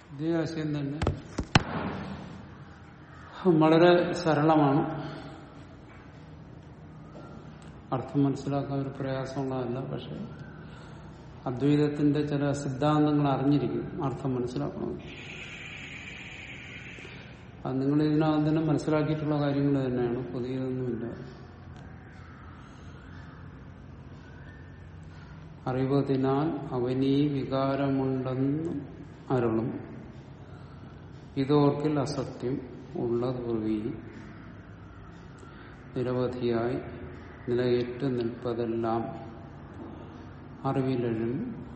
ഇതേ ആശയം തന്നെ വളരെ സരളമാണ് അർത്ഥം മനസ്സിലാക്കാൻ ഒരു പ്രയാസമുള്ളതല്ല പക്ഷെ അദ്വൈതത്തിന്റെ ചില സിദ്ധാന്തങ്ങൾ അറിഞ്ഞിരിക്കും അർത്ഥം മനസ്സിലാക്കണം അത് നിങ്ങൾ ഇതിനകം തന്നെ മനസ്സിലാക്കിയിട്ടുള്ള കാര്യങ്ങൾ തന്നെയാണ് പുതിയതൊന്നുമില്ല അറിവതിനാൽ അവനീ വികാരമുണ്ടെന്ന് അരുളും ഇതോർക്കിൽ അസത്യം ഉള്ളതുറി നിരവധിയായി നിലയേറ്റ് നിൽപ്പതെല്ലാം അറിവിലും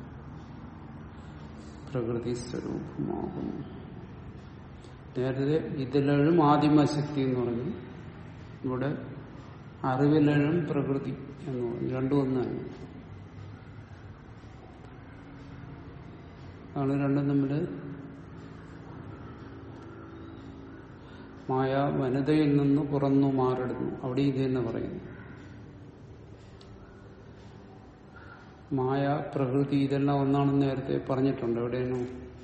പ്രകൃതി സ്വരൂപമാകുന്നു നേരത്തെ ഇതിലും ആദിമശക്തി എന്ന് പറഞ്ഞു ഇവിടെ അറിവിലും പ്രകൃതി എന്ന് പറഞ്ഞു രണ്ടും ഒന്ന് തന്നെ ആണ് രണ്ടും തമ്മിൽ മായ വനിതയിൽ നിന്ന് പുറന്നു മാറിടുന്നു അവിടെ ഇത് തന്നെ പറയുന്നു മായ പ്രകൃതി ഇതെല്ലാം ഒന്നാണെന്ന് നേരത്തെ പറഞ്ഞിട്ടുണ്ട് എവിടെയാണ്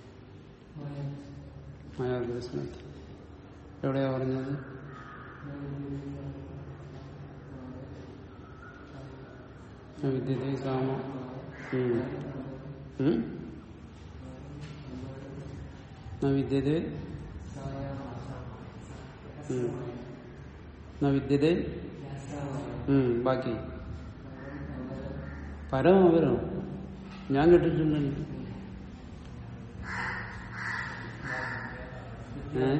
മായാദർശനത്തിൽ എവിടെയാ പറഞ്ഞത് വിദ്യതേ കാമ വിദ്യതേ വിദ്യതേ ബാക്കി പരം അവരോ ഞാൻ കേട്ടിട്ടുണ്ടല്ലോ ഏ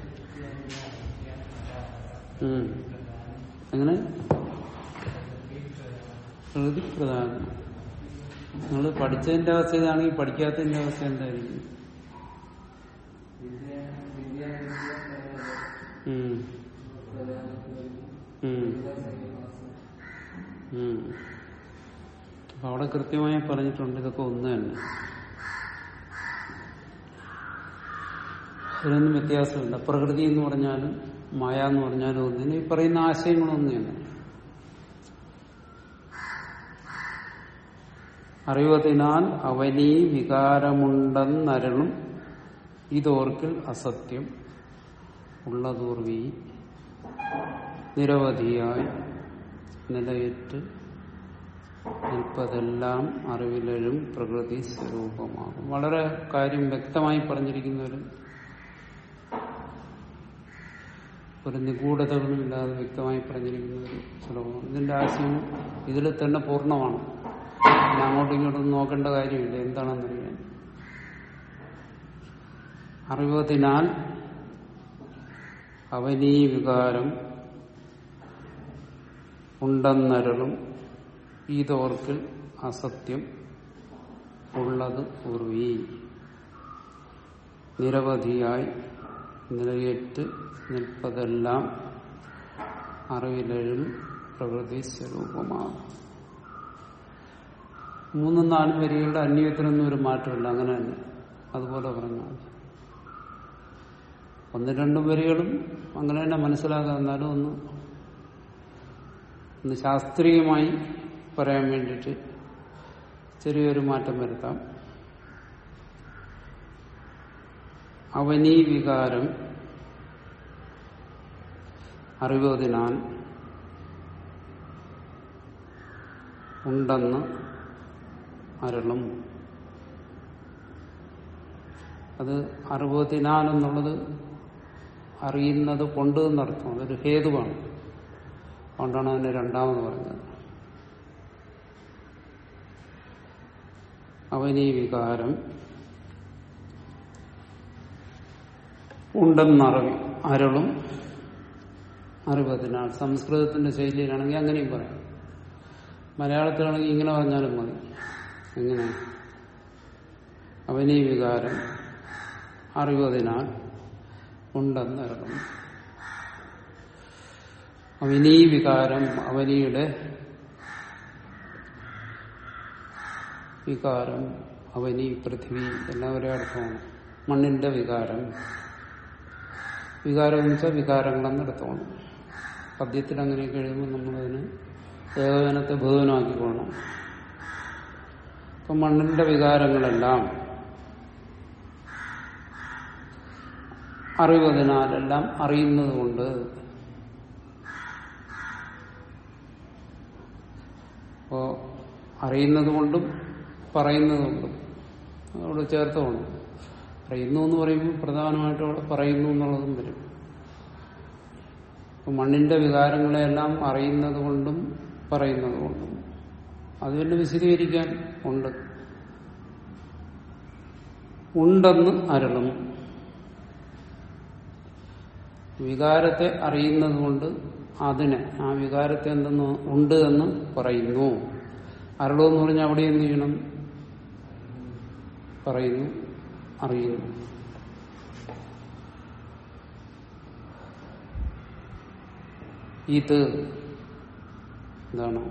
എങ്ങനെ പ്രകൃതി പ്രധാനം നിങ്ങൾ പഠിച്ചതിന്റെ അവസ്ഥ ഇതാണെങ്കിൽ പഠിക്കാത്തതിന്റെ അവസ്ഥ എന്തായിരിക്കും അപ്പൊ അവിടെ കൃത്യമായി പറഞ്ഞിട്ടുണ്ട് ഇതൊക്കെ ഒന്ന് തന്നെ ഇതിനൊന്നും വ്യത്യാസമില്ല പ്രകൃതി എന്ന് പറഞ്ഞാലും മായ എന്ന് പറഞ്ഞാലും ഒന്നിന് ഈ പറയുന്ന ആശയങ്ങളൊന്നും തന്നെ അറിവതിനാൽ അവനീ വികാരമുണ്ടെന്നരളും ഇതോർക്കിൽ അസത്യം ഉള്ളതോർവി നിരവധിയായി നിലയേറ്റ് നിൽപ്പതെല്ലാം അറിവിലും പ്രകൃതി സ്വരൂപമാകും വളരെ കാര്യം വ്യക്തമായി പറഞ്ഞിരിക്കുന്ന ഒരു ഒരു നിഗൂഢതകളുമില്ലാതെ വ്യക്തമായി പറഞ്ഞിരിക്കുന്ന ഒരു ശ്ലോകമാണ് ഇതിന്റെ ആശയം ഇതിൽ തന്നെ പൂർണ്ണമാണ് പിന്നെ അങ്ങോട്ടും ഇങ്ങോട്ടും നോക്കേണ്ട കാര്യമില്ല എന്താണെന്നറിയാൻ അറിവതിനാൽ അവനീ വികാരം ഉണ്ടെന്നരളും ഈതോർക്കിൽ അസത്യം ഉള്ളത് പൂർവീ നിരവധിയായി നിലയേറ്റ് നിൽപ്പതെല്ലാം അറിവിലും പ്രകൃതി സ്വരൂപമാണ് മൂന്നും നാലും വരികളുടെ അന്യത്തിനൊന്നും ഒരു മാറ്റമില്ല അങ്ങനെ തന്നെ അതുപോലെ പറഞ്ഞാൽ ഒന്ന് രണ്ടും വരികളും അങ്ങനെ തന്നെ മനസ്സിലാകാൻ എന്നാലും ഒന്ന് ഒന്ന് ശാസ്ത്രീയമായി പറയാൻ വേണ്ടിയിട്ട് ചെറിയൊരു മാറ്റം വരുത്താം അവനീ വികാരം അറിവതിനാൽ ഉണ്ടെന്ന് അരളും അത് അറിവതിനാൽ എന്നുള്ളത് അറിയുന്നത് കൊണ്ട് എന്നർത്ഥം അതൊരു ഹേതുവാണ് അതുകൊണ്ടാണ് അതിനെ രണ്ടാമത് പറഞ്ഞത് അവനീ വികാരം ഉണ്ടെന്നറിവി അരളും അറിവതിനാൽ സംസ്കൃതത്തിന്റെ ശൈലിയിലാണെങ്കിൽ അങ്ങനെയും പറയാം മലയാളത്തിലാണെങ്കിൽ ഇങ്ങനെ പറഞ്ഞാലും മതി എങ്ങനെ അവനീ വികാരം അറിവതിനാൽ ഉണ്ടെന്നറിവും അവനീ വികാരം അവനിയുടെ വികാരം അവനി പൃഥ്വി എല്ലാം ഒരേ അർത്ഥമാണ് മണ്ണിന്റെ വികാരം വികാരം എന്ന് വെച്ചാൽ വികാരങ്ങളെന്നർത്ഥമാണ് പദ്യത്തിൽ അങ്ങനെയൊക്കെ എഴുതുമ്പോൾ നമ്മളതിന് ഏകോപനത്തെ ബഹുവനാക്കിക്കൊള്ളണം അപ്പം മണ്ണിന്റെ വികാരങ്ങളെല്ലാം അറിവതിനാലെല്ലാം അറിയുന്നത് കൊണ്ട് അപ്പോ അറിയുന്നത് കൊണ്ടും പറയുന്നത് കൊണ്ടും അവിടെ ചേർത്തുകൊണ്ട് അറിയുന്നു എന്ന് പറയുമ്പോൾ പ്രധാനമായിട്ടും അവിടെ പറയുന്നു എന്നുള്ളതും വരും അപ്പൊ മണ്ണിന്റെ വികാരങ്ങളെല്ലാം അറിയുന്നത് കൊണ്ടും പറയുന്നത് കൊണ്ടും അത് പിന്നെ വിശദീകരിക്കാൻ ഉണ്ട് ഉണ്ടെന്ന് അരളും വികാരത്തെ അറിയുന്നത് കൊണ്ട് അതിനെ ആ വികാരത്തെ എന്തെന്ന് ഉണ്ട് എന്ന് പറയുന്നു അരളു എന്ന് പറഞ്ഞാൽ അവിടെ എന്ത് ചെയ്യണം പറയുന്നു അറിയുന്നു ഇത് എന്താണ്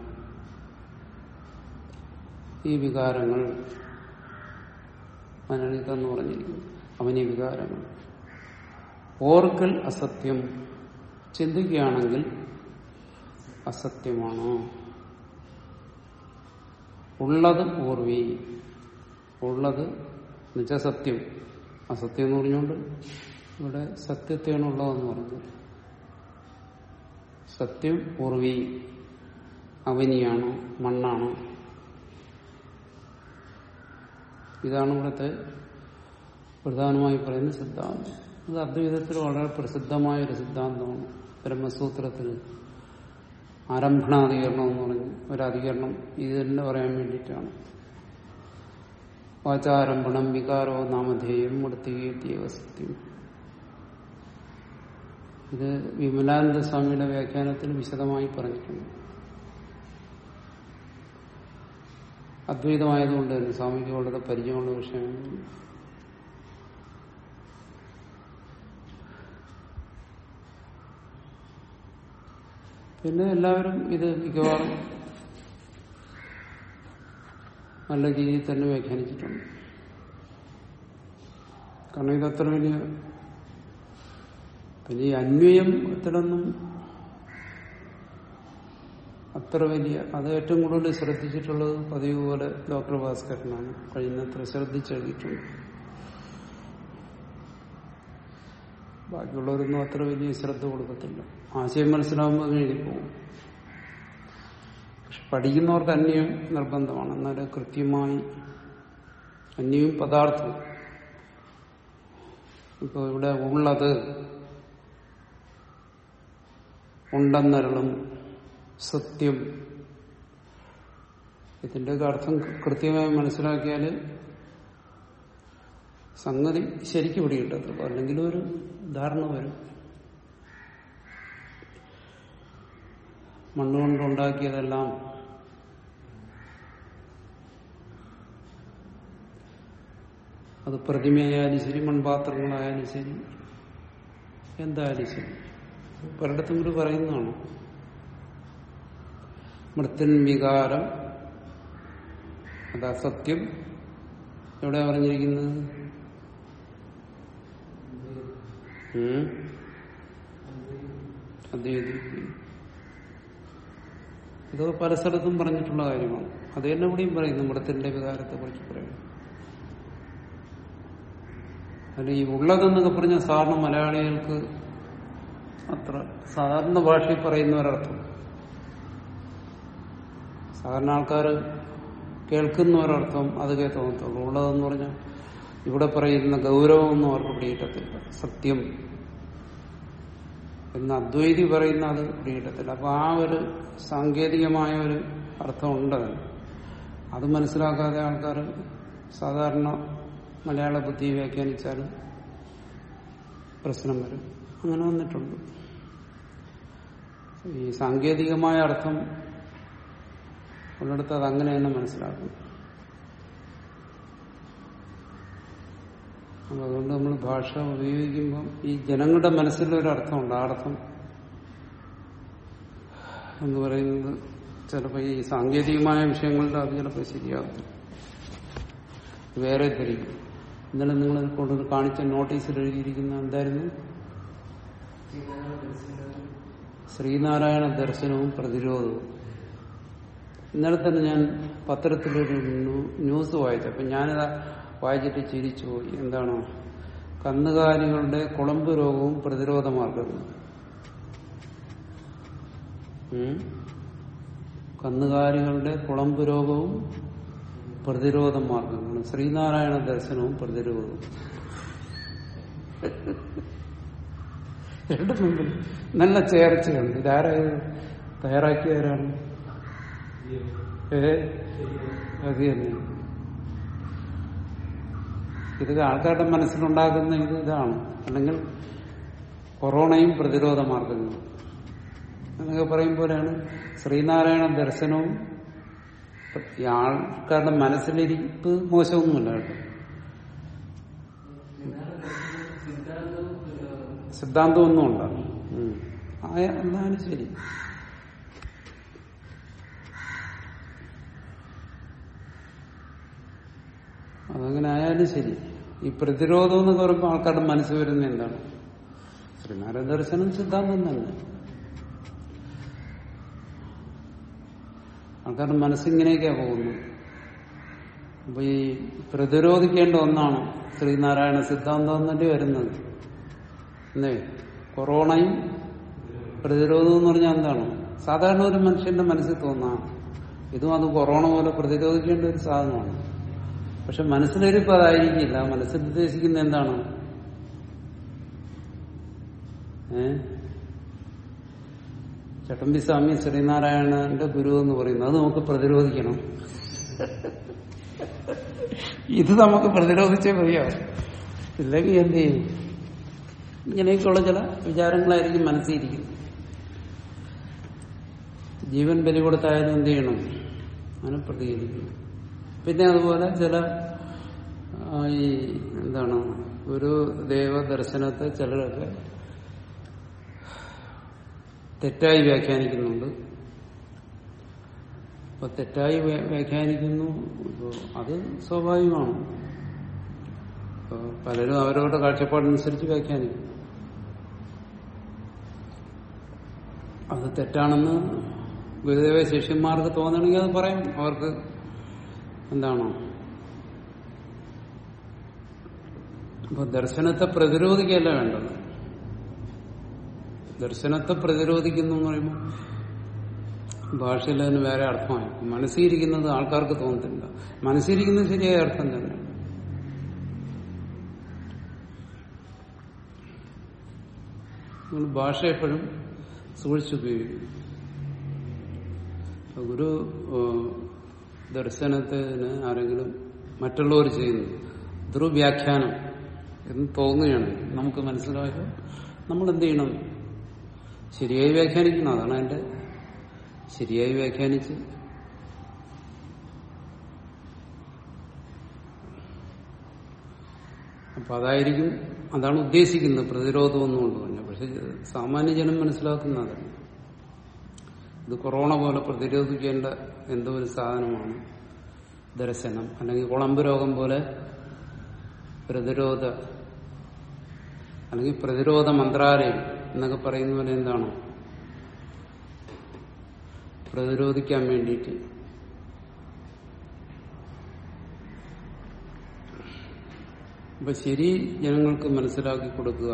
ഈ വികാരങ്ങൾ അതിനാണ് ഇതെന്ന് പറഞ്ഞിരിക്കുന്നത് അവനീ വികാരങ്ങൾ ഓർക്കൽ അസത്യം ചിന്തിക്കുകയാണെങ്കിൽ അസത്യമാണോ ഉള്ളത് ഓർവി ഉള്ളത് എന്നുവെച്ചാൽ സത്യം അസത്യം എന്ന് പറഞ്ഞുകൊണ്ട് ഇവിടെ സത്യത്തെയാണ് ഉള്ളതെന്ന് പറഞ്ഞത് സത്യം ഉർവി അവനിയാണോ മണ്ണാണോ ഇതാണ് ഇവിടുത്തെ പ്രധാനമായി പറയുന്ന സിദ്ധാന്തം ഇത് അദ്വൈതത്തിൽ വളരെ പ്രസിദ്ധമായ ഒരു സിദ്ധാന്തമാണ് ബ്രഹ്മസൂത്രത്തിൽ ആരംഭണാധികരണം എന്ന് പറഞ്ഞ് ഒരധികരണം ഇത് തന്നെ പറയാൻ വേണ്ടിയിട്ടാണ് വാചാരംഭണം വികാരോ നാമധേയം മൃത്തികേത്യവ സത്യം ഇത് വിമലാനന്ദ സ്വാമിയുടെ വ്യാഖ്യാനത്തിൽ വിശദമായി പറഞ്ഞിട്ടുണ്ട് അദ്വൈതമായതുകൊണ്ട് തന്നെ സ്വാമിക്ക് വളരെ പരിചയമുള്ള വിഷയമാണ് പിന്നെ എല്ലാവരും ഇത് മിക്കവാറും നല്ല രീതിയിൽ തന്നെ വ്യാഖ്യാനിച്ചിട്ടുണ്ട് കാരണം ഇതത്ര വലിയ പിന്നെ ഈ അന്വയത്തിലൊന്നും അത്ര വലിയ അത് ഏറ്റവും കൂടുതൽ ശ്രദ്ധിച്ചിട്ടുള്ളത് പതിവ് പോലെ ഡോക്ടർ ഭാസ്കരനാണ് കഴിയുന്നത്ര ശ്രദ്ധിച്ചെഴുതിയിട്ടുണ്ട് ബാക്കിയുള്ളവരൊന്നും അത്ര വലിയ ശ്രദ്ധ കൊടുക്കത്തില്ല ആശയം മനസ്സിലാവുമ്പോൾ എഴുതിപ്പോകും പക്ഷെ പഠിക്കുന്നവർക്ക് അന്യം നിർബന്ധമാണ് എന്നാലും കൃത്യമായി അന്യവും പദാർത്ഥവും ഇപ്പോൾ ഇവിടെ ഉള്ളത് ഉണ്ടെന്നരളും സത്യം ഇതിന്റെയൊക്കെ അർത്ഥം കൃത്യമായി മനസ്സിലാക്കിയാൽ സംഗതി ശരിക്കും പിടികിട്ടത്തുള്ളൂ അല്ലെങ്കിൽ ഒരു ധാരണ വരും മണ്ണുകൊണ്ടുണ്ടാക്കിയതെല്ലാം അത് പ്രതിമയായാലും ശരി മൺപാത്രങ്ങളായാലും ശരി എന്തായാലും ശരി പലയിടത്തും കൂടി പറയുന്നതാണ് മൃത്യൻ വികാരം അത് അസത്യം എവിടെ പറഞ്ഞിരിക്കുന്നത് ഉം? അദ്വൈതി ഇതൊക്കെ പല സ്ഥലത്തും പറഞ്ഞിട്ടുള്ള കാര്യമാണ് അത് തന്നെ ഇവിടെയും പറയുന്നു മൃത്തിന്റെ വികാരത്തെ കുറിച്ച് പറയുന്നു അല്ല ഈ ഉള്ളതെന്നൊക്കെ പറഞ്ഞ സാധാരണ മലയാളികൾക്ക് അത്ര സാധാരണ ഭാഷയിൽ പറയുന്ന ഒരർത്ഥം സാധാരണ ആൾക്കാർ കേൾക്കുന്ന ഒരർത്ഥം അതേ തോന്നത്തുള്ളൂ ഉള്ളതെന്ന് പറഞ്ഞാൽ ഇവിടെ പറയുന്ന ഗൗരവമൊന്നും അവർക്ക് പിടികിട്ടത്തില്ല സത്യം എന്ന് അദ്വൈതി പറയുന്ന അത് പിടികിട്ടത്തില്ല അപ്പൊ ആ ഒരു സാങ്കേതികമായ ഒരു അർത്ഥമുണ്ട് അതിന്. അത് മനസ്സിലാക്കാതെ ആൾക്കാർ സാധാരണ മലയാള ബുദ്ധി വ്യാഖ്യാനിച്ചാലും പ്രശ്നം വരും അങ്ങനെ വന്നിട്ടുണ്ട് ഈ സാങ്കേതികമായ അർത്ഥം ഉള്ളിടത്ത് അത് അങ്ങനെ തന്നെ മനസ്സിലാക്കും അപ്പൊ അതുകൊണ്ട് നമ്മൾ ഭാഷ ഉപയോഗിക്കുമ്പം ഈ ജനങ്ങളുടെ മനസ്സിലൊരു അർത്ഥമുണ്ട് ആ അർത്ഥം എന്ന് പറയുന്നത് ചിലപ്പോൾ ഈ സാങ്കേതികമായ വിഷയങ്ങളുടെ അത് ചിലപ്പോൾ ശരിയാകത്തില്ല വേറെ തിരിക്കും ഇന്നലെ നിങ്ങൾ കൊണ്ട് കാണിച്ച നോട്ടീസിൽ എഴുതിയിരിക്കുന്ന എന്തായിരുന്നു ശ്രീനാരായണ ദർശനവും പ്രതിരോധവും ഇന്നലെ തന്നെ ഞാൻ പത്രത്തിലൊരു ന്യൂ- ന്യൂസ് വായിച്ചു അപ്പൊ ഞാനിതാ വായിച്ചിട്ട് ചിരിച്ചു പോയി എന്താണ് കന്നുകാലികളുടെ കുളമ്പ് രോഗവും പ്രതിരോധ മാർഗങ്ങളും ഉം? കന്നുകാലികളുടെ കുളമ്പ് രോഗവും പ്രതിരോധ മാർഗങ്ങളും ശ്രീനാരായണ ദർശനവും പ്രതിരോധവും രണ്ടും മുമ്പിൽ നല്ല ചേർച്ചയുണ്ട് ഇതാരായത് തയ്യാറാക്കിയവരാണ് ഏ അത് തന്നെ ഇത് ആൾക്കാരുടെ മനസ്സിലുണ്ടാകുന്ന ഇത് ഇതാണ് അല്ലെങ്കിൽ കൊറോണയും പ്രതിരോധ മാർഗങ്ങളും എന്നൊക്കെ പറയും പോലെയാണ് ശ്രീനാരായണ ദർശനവും ഈ ആൾക്കാരുടെ മനസ്സിലിരിപ്പ് മോശമൊന്നുമില്ല കേട്ടോ സിദ്ധാന്തമൊന്നും ഉണ്ടാകും ആയ എന്നാലും ശരി അതങ്ങനെ ആയാലും ശരി ഈ പ്രതിരോധം എന്ന് പറയുമ്പോൾ ആൾക്കാരുടെ മനസ്സിൽ വരുന്ന എന്താണ് ശ്രീനാരായണ ദർശനം സിദ്ധാന്തം തന്നെ ആൾക്കാരുടെ മനസ്സിങ്ങനെയൊക്കെയാ പോകുന്നു അപ്പൊ ഈ പ്രതിരോധിക്കേണ്ട ഒന്നാണ് ശ്രീനാരായണ സിദ്ധാന്തം എന്നല്ലേ വരുന്നത് എന്നേ കൊറോണയും പ്രതിരോധം എന്ന് പറഞ്ഞാൽ എന്താണ് സാധാരണ ഒരു മനുഷ്യന്റെ മനസ്സിൽ തോന്നാം ഇതും അത് കൊറോണ പോലെ പ്രതിരോധിക്കേണ്ട ഒരു സാധനമാണ് പക്ഷെ മനസ്സിലിരിപ്പ് അതായിരിക്കില്ല മനസ്സിൽ ഉദ്ദേശിക്കുന്ന എന്താണ് ഏ ചട്ടമ്പി സ്വാമി ശ്രീനാരായണന്റെ ഗുരു എന്ന് പറയുന്നത് അത് നമുക്ക് പ്രതിരോധിക്കണം ഇത് നമുക്ക് പ്രതിരോധിച്ചേ മതിയാവും ഇല്ലെങ്കിൽ എന്ത് ചെയ്യും ഇങ്ങനെയൊക്കെയുള്ള ചില വിചാരങ്ങളായിരിക്കും മനസ്സിരിക്കുന്നത് ജീവൻ ബലി കൊടുത്തായാലും എന്ത് ചെയ്യണം അതിനെ പ്രതികരിക്കണം പിന്നെ അതുപോലെ ചില ആ, ഈ എന്താണ് ഒരു ദേവദർശനത്തെ ചിലരൊക്കെ തെറ്റായി വ്യാഖ്യാനിക്കുന്നുണ്ട് അപ്പൊ തെറ്റായി വ്യ- വ്യാഖ്യാനിക്കുന്നു ഇപ്പൊ അത് സ്വാഭാവികമാണ് ഇപ്പൊ പലരും അവരവരുടെ കാഴ്ചപ്പാടനുസരിച്ച് വ്യാഖ്യാനിക്കും അത് തെറ്റാണെന്ന് ഗുരുദേവ ശിഷ്യന്മാർക്ക് തോന്നണമെങ്കിൽ അത് പറയും അവർക്ക് എന്താണോ അപ്പൊ ദർശനത്തെ പ്രതിരോധിക്കുകയല്ല വേണ്ടത് ദർശനത്തെ പ്രതിരോധിക്കുന്നു എന്ന് പറയുമ്പോൾ ഭാഷയിൽ അതിന് വേറെ അർത്ഥമായി മനസ്സിരിക്കുന്നത് ആൾക്കാർക്ക് തോന്നത്തില്ല മനസ്സിരിക്കുന്നത് ശരിയായ അർത്ഥം തന്നെ നമ്മൾ ഭാഷ എപ്പോഴും സൂക്ഷിച്ചുപയോഗിക്കും ഇപ്പൊ ഗുരു ഏഹ്, ദർശനത്തിന് ആരെങ്കിലും മറ്റുള്ളവർ ചെയ്യുന്നു ദുർവ്യാഖ്യാനം എന്ന് തോന്നുകയാണ് നമുക്ക് മനസ്സിലായോ നമ്മൾ എന്ത് ചെയ്യണം ശരിയായി വ്യാഖ്യാനിക്കണം അതാണ് എന്റെ ശരിയായി വ്യാഖ്യാനിച്ച് അപ്പൊ അതായിരിക്കും അതാണ് ഉദ്ദേശിക്കുന്നത് പ്രതിരോധം എന്നുകൊണ്ട് പറഞ്ഞു പക്ഷെ സാമാന്യ ജനം മനസ്സിലാക്കുന്ന അതല്ല ഇത് കൊറോണ പോലെ പ്രതിരോധിക്കേണ്ട എന്തോ ഒരു സാധനമാണ് ദർശനം അല്ലെങ്കിൽ കുളമ്പ് രോഗം പോലെ പ്രതിരോധ അല്ലെങ്കിൽ പ്രതിരോധ മന്ത്രാലയം എന്നൊക്കെ പറയുന്ന പോലെ എന്താണ് പ്രതിരോധിക്കാൻ വേണ്ടിയിട്ട് അപ്പൊ ശരി ജനങ്ങൾക്ക് മനസ്സിലാക്കി കൊടുക്കുക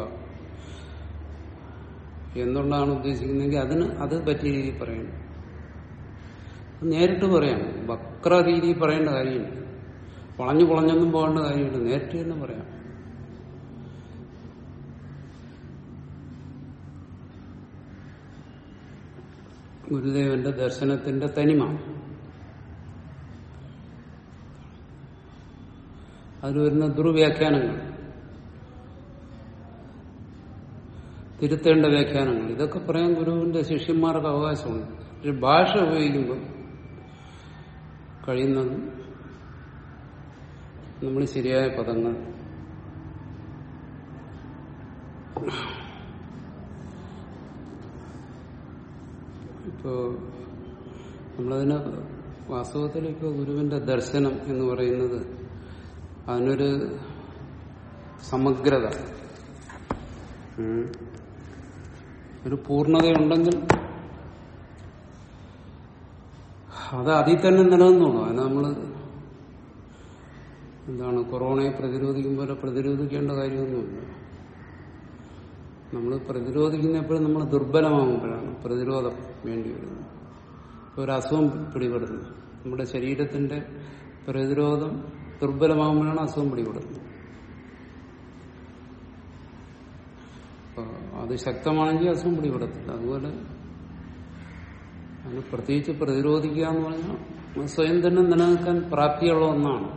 എന്നുള്ളതാണ് ഉദ്ദേശിക്കുന്നതെങ്കിൽ അതിന് അത് പറ്റിയ രീതിയിൽ പറയണം നേരിട്ട് പറയാം വക്ര രീതിയിൽ പറയേണ്ട കാര്യമില്ല വളഞ്ഞു പൊളഞ്ഞൊന്നും പോകേണ്ട കാര്യമില്ല നേരിട്ട് തന്നെ പറയാം ഗുരുദേവന്റെ ദർശനത്തിന്റെ തനിമ അതിൽ വരുന്ന ദുർവ്യാഖ്യാനങ്ങൾ തിരുത്തേണ്ട വ്യാഖ്യാനങ്ങൾ ഇതൊക്കെ പറയാൻ ഗുരുവിന്റെ ശിഷ്യന്മാർക്ക് അവകാശമുണ്ട് പക്ഷെ ഭാഷ ഉപയോഗിക്കുമ്പോൾ കഴിയുന്നതും നമ്മൾ ശരിയായ പദങ്ങൾ ഇപ്പോ നമ്മളതിന് വാസ്തവത്തിൽ ഇപ്പോൾ ഗുരുവിന്റെ ദർശനം എന്ന് പറയുന്നത് അതിനൊരു സമഗ്രത ഉം. ഒരു പൂർണ്ണതയുണ്ടെങ്കിൽ അത് അതിൽ തന്നെ നിലനിന്നോളൂ അതിന് നമ്മൾ എന്താണ് കൊറോണയെ പ്രതിരോധിക്കുമ്പോൾ പ്രതിരോധിക്കേണ്ട കാര്യമൊന്നുമില്ല നമ്മൾ പ്രതിരോധിക്കുന്ന എപ്പോഴും നമ്മൾ ദുർബലമാകുമ്പോഴാണ് പ്രതിരോധം വേണ്ടി വരുന്നത് ഇപ്പോൾ ഒരു അസുഖം പിടിപെടുന്നു നമ്മുടെ ശരീരത്തിന്റെ പ്രതിരോധം ദുർബലമാകുമ്പോഴാണ് അസുഖം പിടിപെടുന്നത് അപ്പൊ അത് ശക്തമാണെങ്കിൽ അസുഖം പിടിപെടത്തില്ല അതുപോലെ അതിന് പ്രത്യേകിച്ച് പ്രതിരോധിക്കുക എന്ന് പറഞ്ഞാൽ അത് സ്വയം തന്നെ നിലനിൽക്കാൻ പ്രാപ്തിയുള്ള ഒന്നാണ്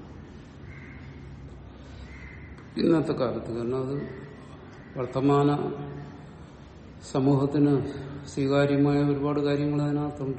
ഇന്നത്തെ കാലത്ത് കാരണം അത് വർത്തമാന സമൂഹത്തിന് സ്വീകാര്യമായ ഒരുപാട് കാര്യങ്ങൾ അതിനകത്തുണ്ട്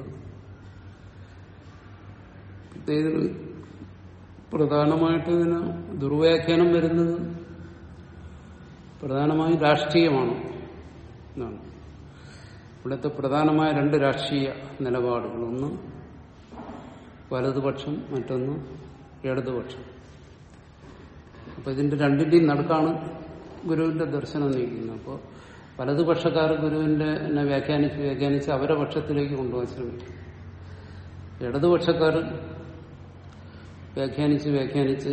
ഇതിന് പ്രധാനമായിട്ട് ഇതിന് ദുർവ്യാഖ്യാനം വരുന്നത് പ്രധാനമായും രാഷ്ട്രീയമാണ് എന്നാണ് ഇവിടുത്തെ പ്രധാനമായ രണ്ട് രാഷ്ട്രീയ നിലപാടുകൾ ഒന്ന് വലതുപക്ഷം മറ്റൊന്ന് ഇടതുപക്ഷം അപ്പൊ ഇതിന്റെ രണ്ടിന്റെയും നടുക്കാണ് ഗുരുവിന്റെ ദർശനം നീക്കുന്നത് അപ്പോൾ വലതുപക്ഷക്കാർ ഗുരുവിന്റെ എന്നെ വ്യാഖ്യാനിച്ച് വ്യാഖ്യാനിച്ച് അവരെ പക്ഷത്തിലേക്ക് കൊണ്ടുപോകാൻ ശ്രമിക്കും ഇടതുപക്ഷക്കാർ വ്യാഖ്യാനിച്ച് വ്യാഖ്യാനിച്ച്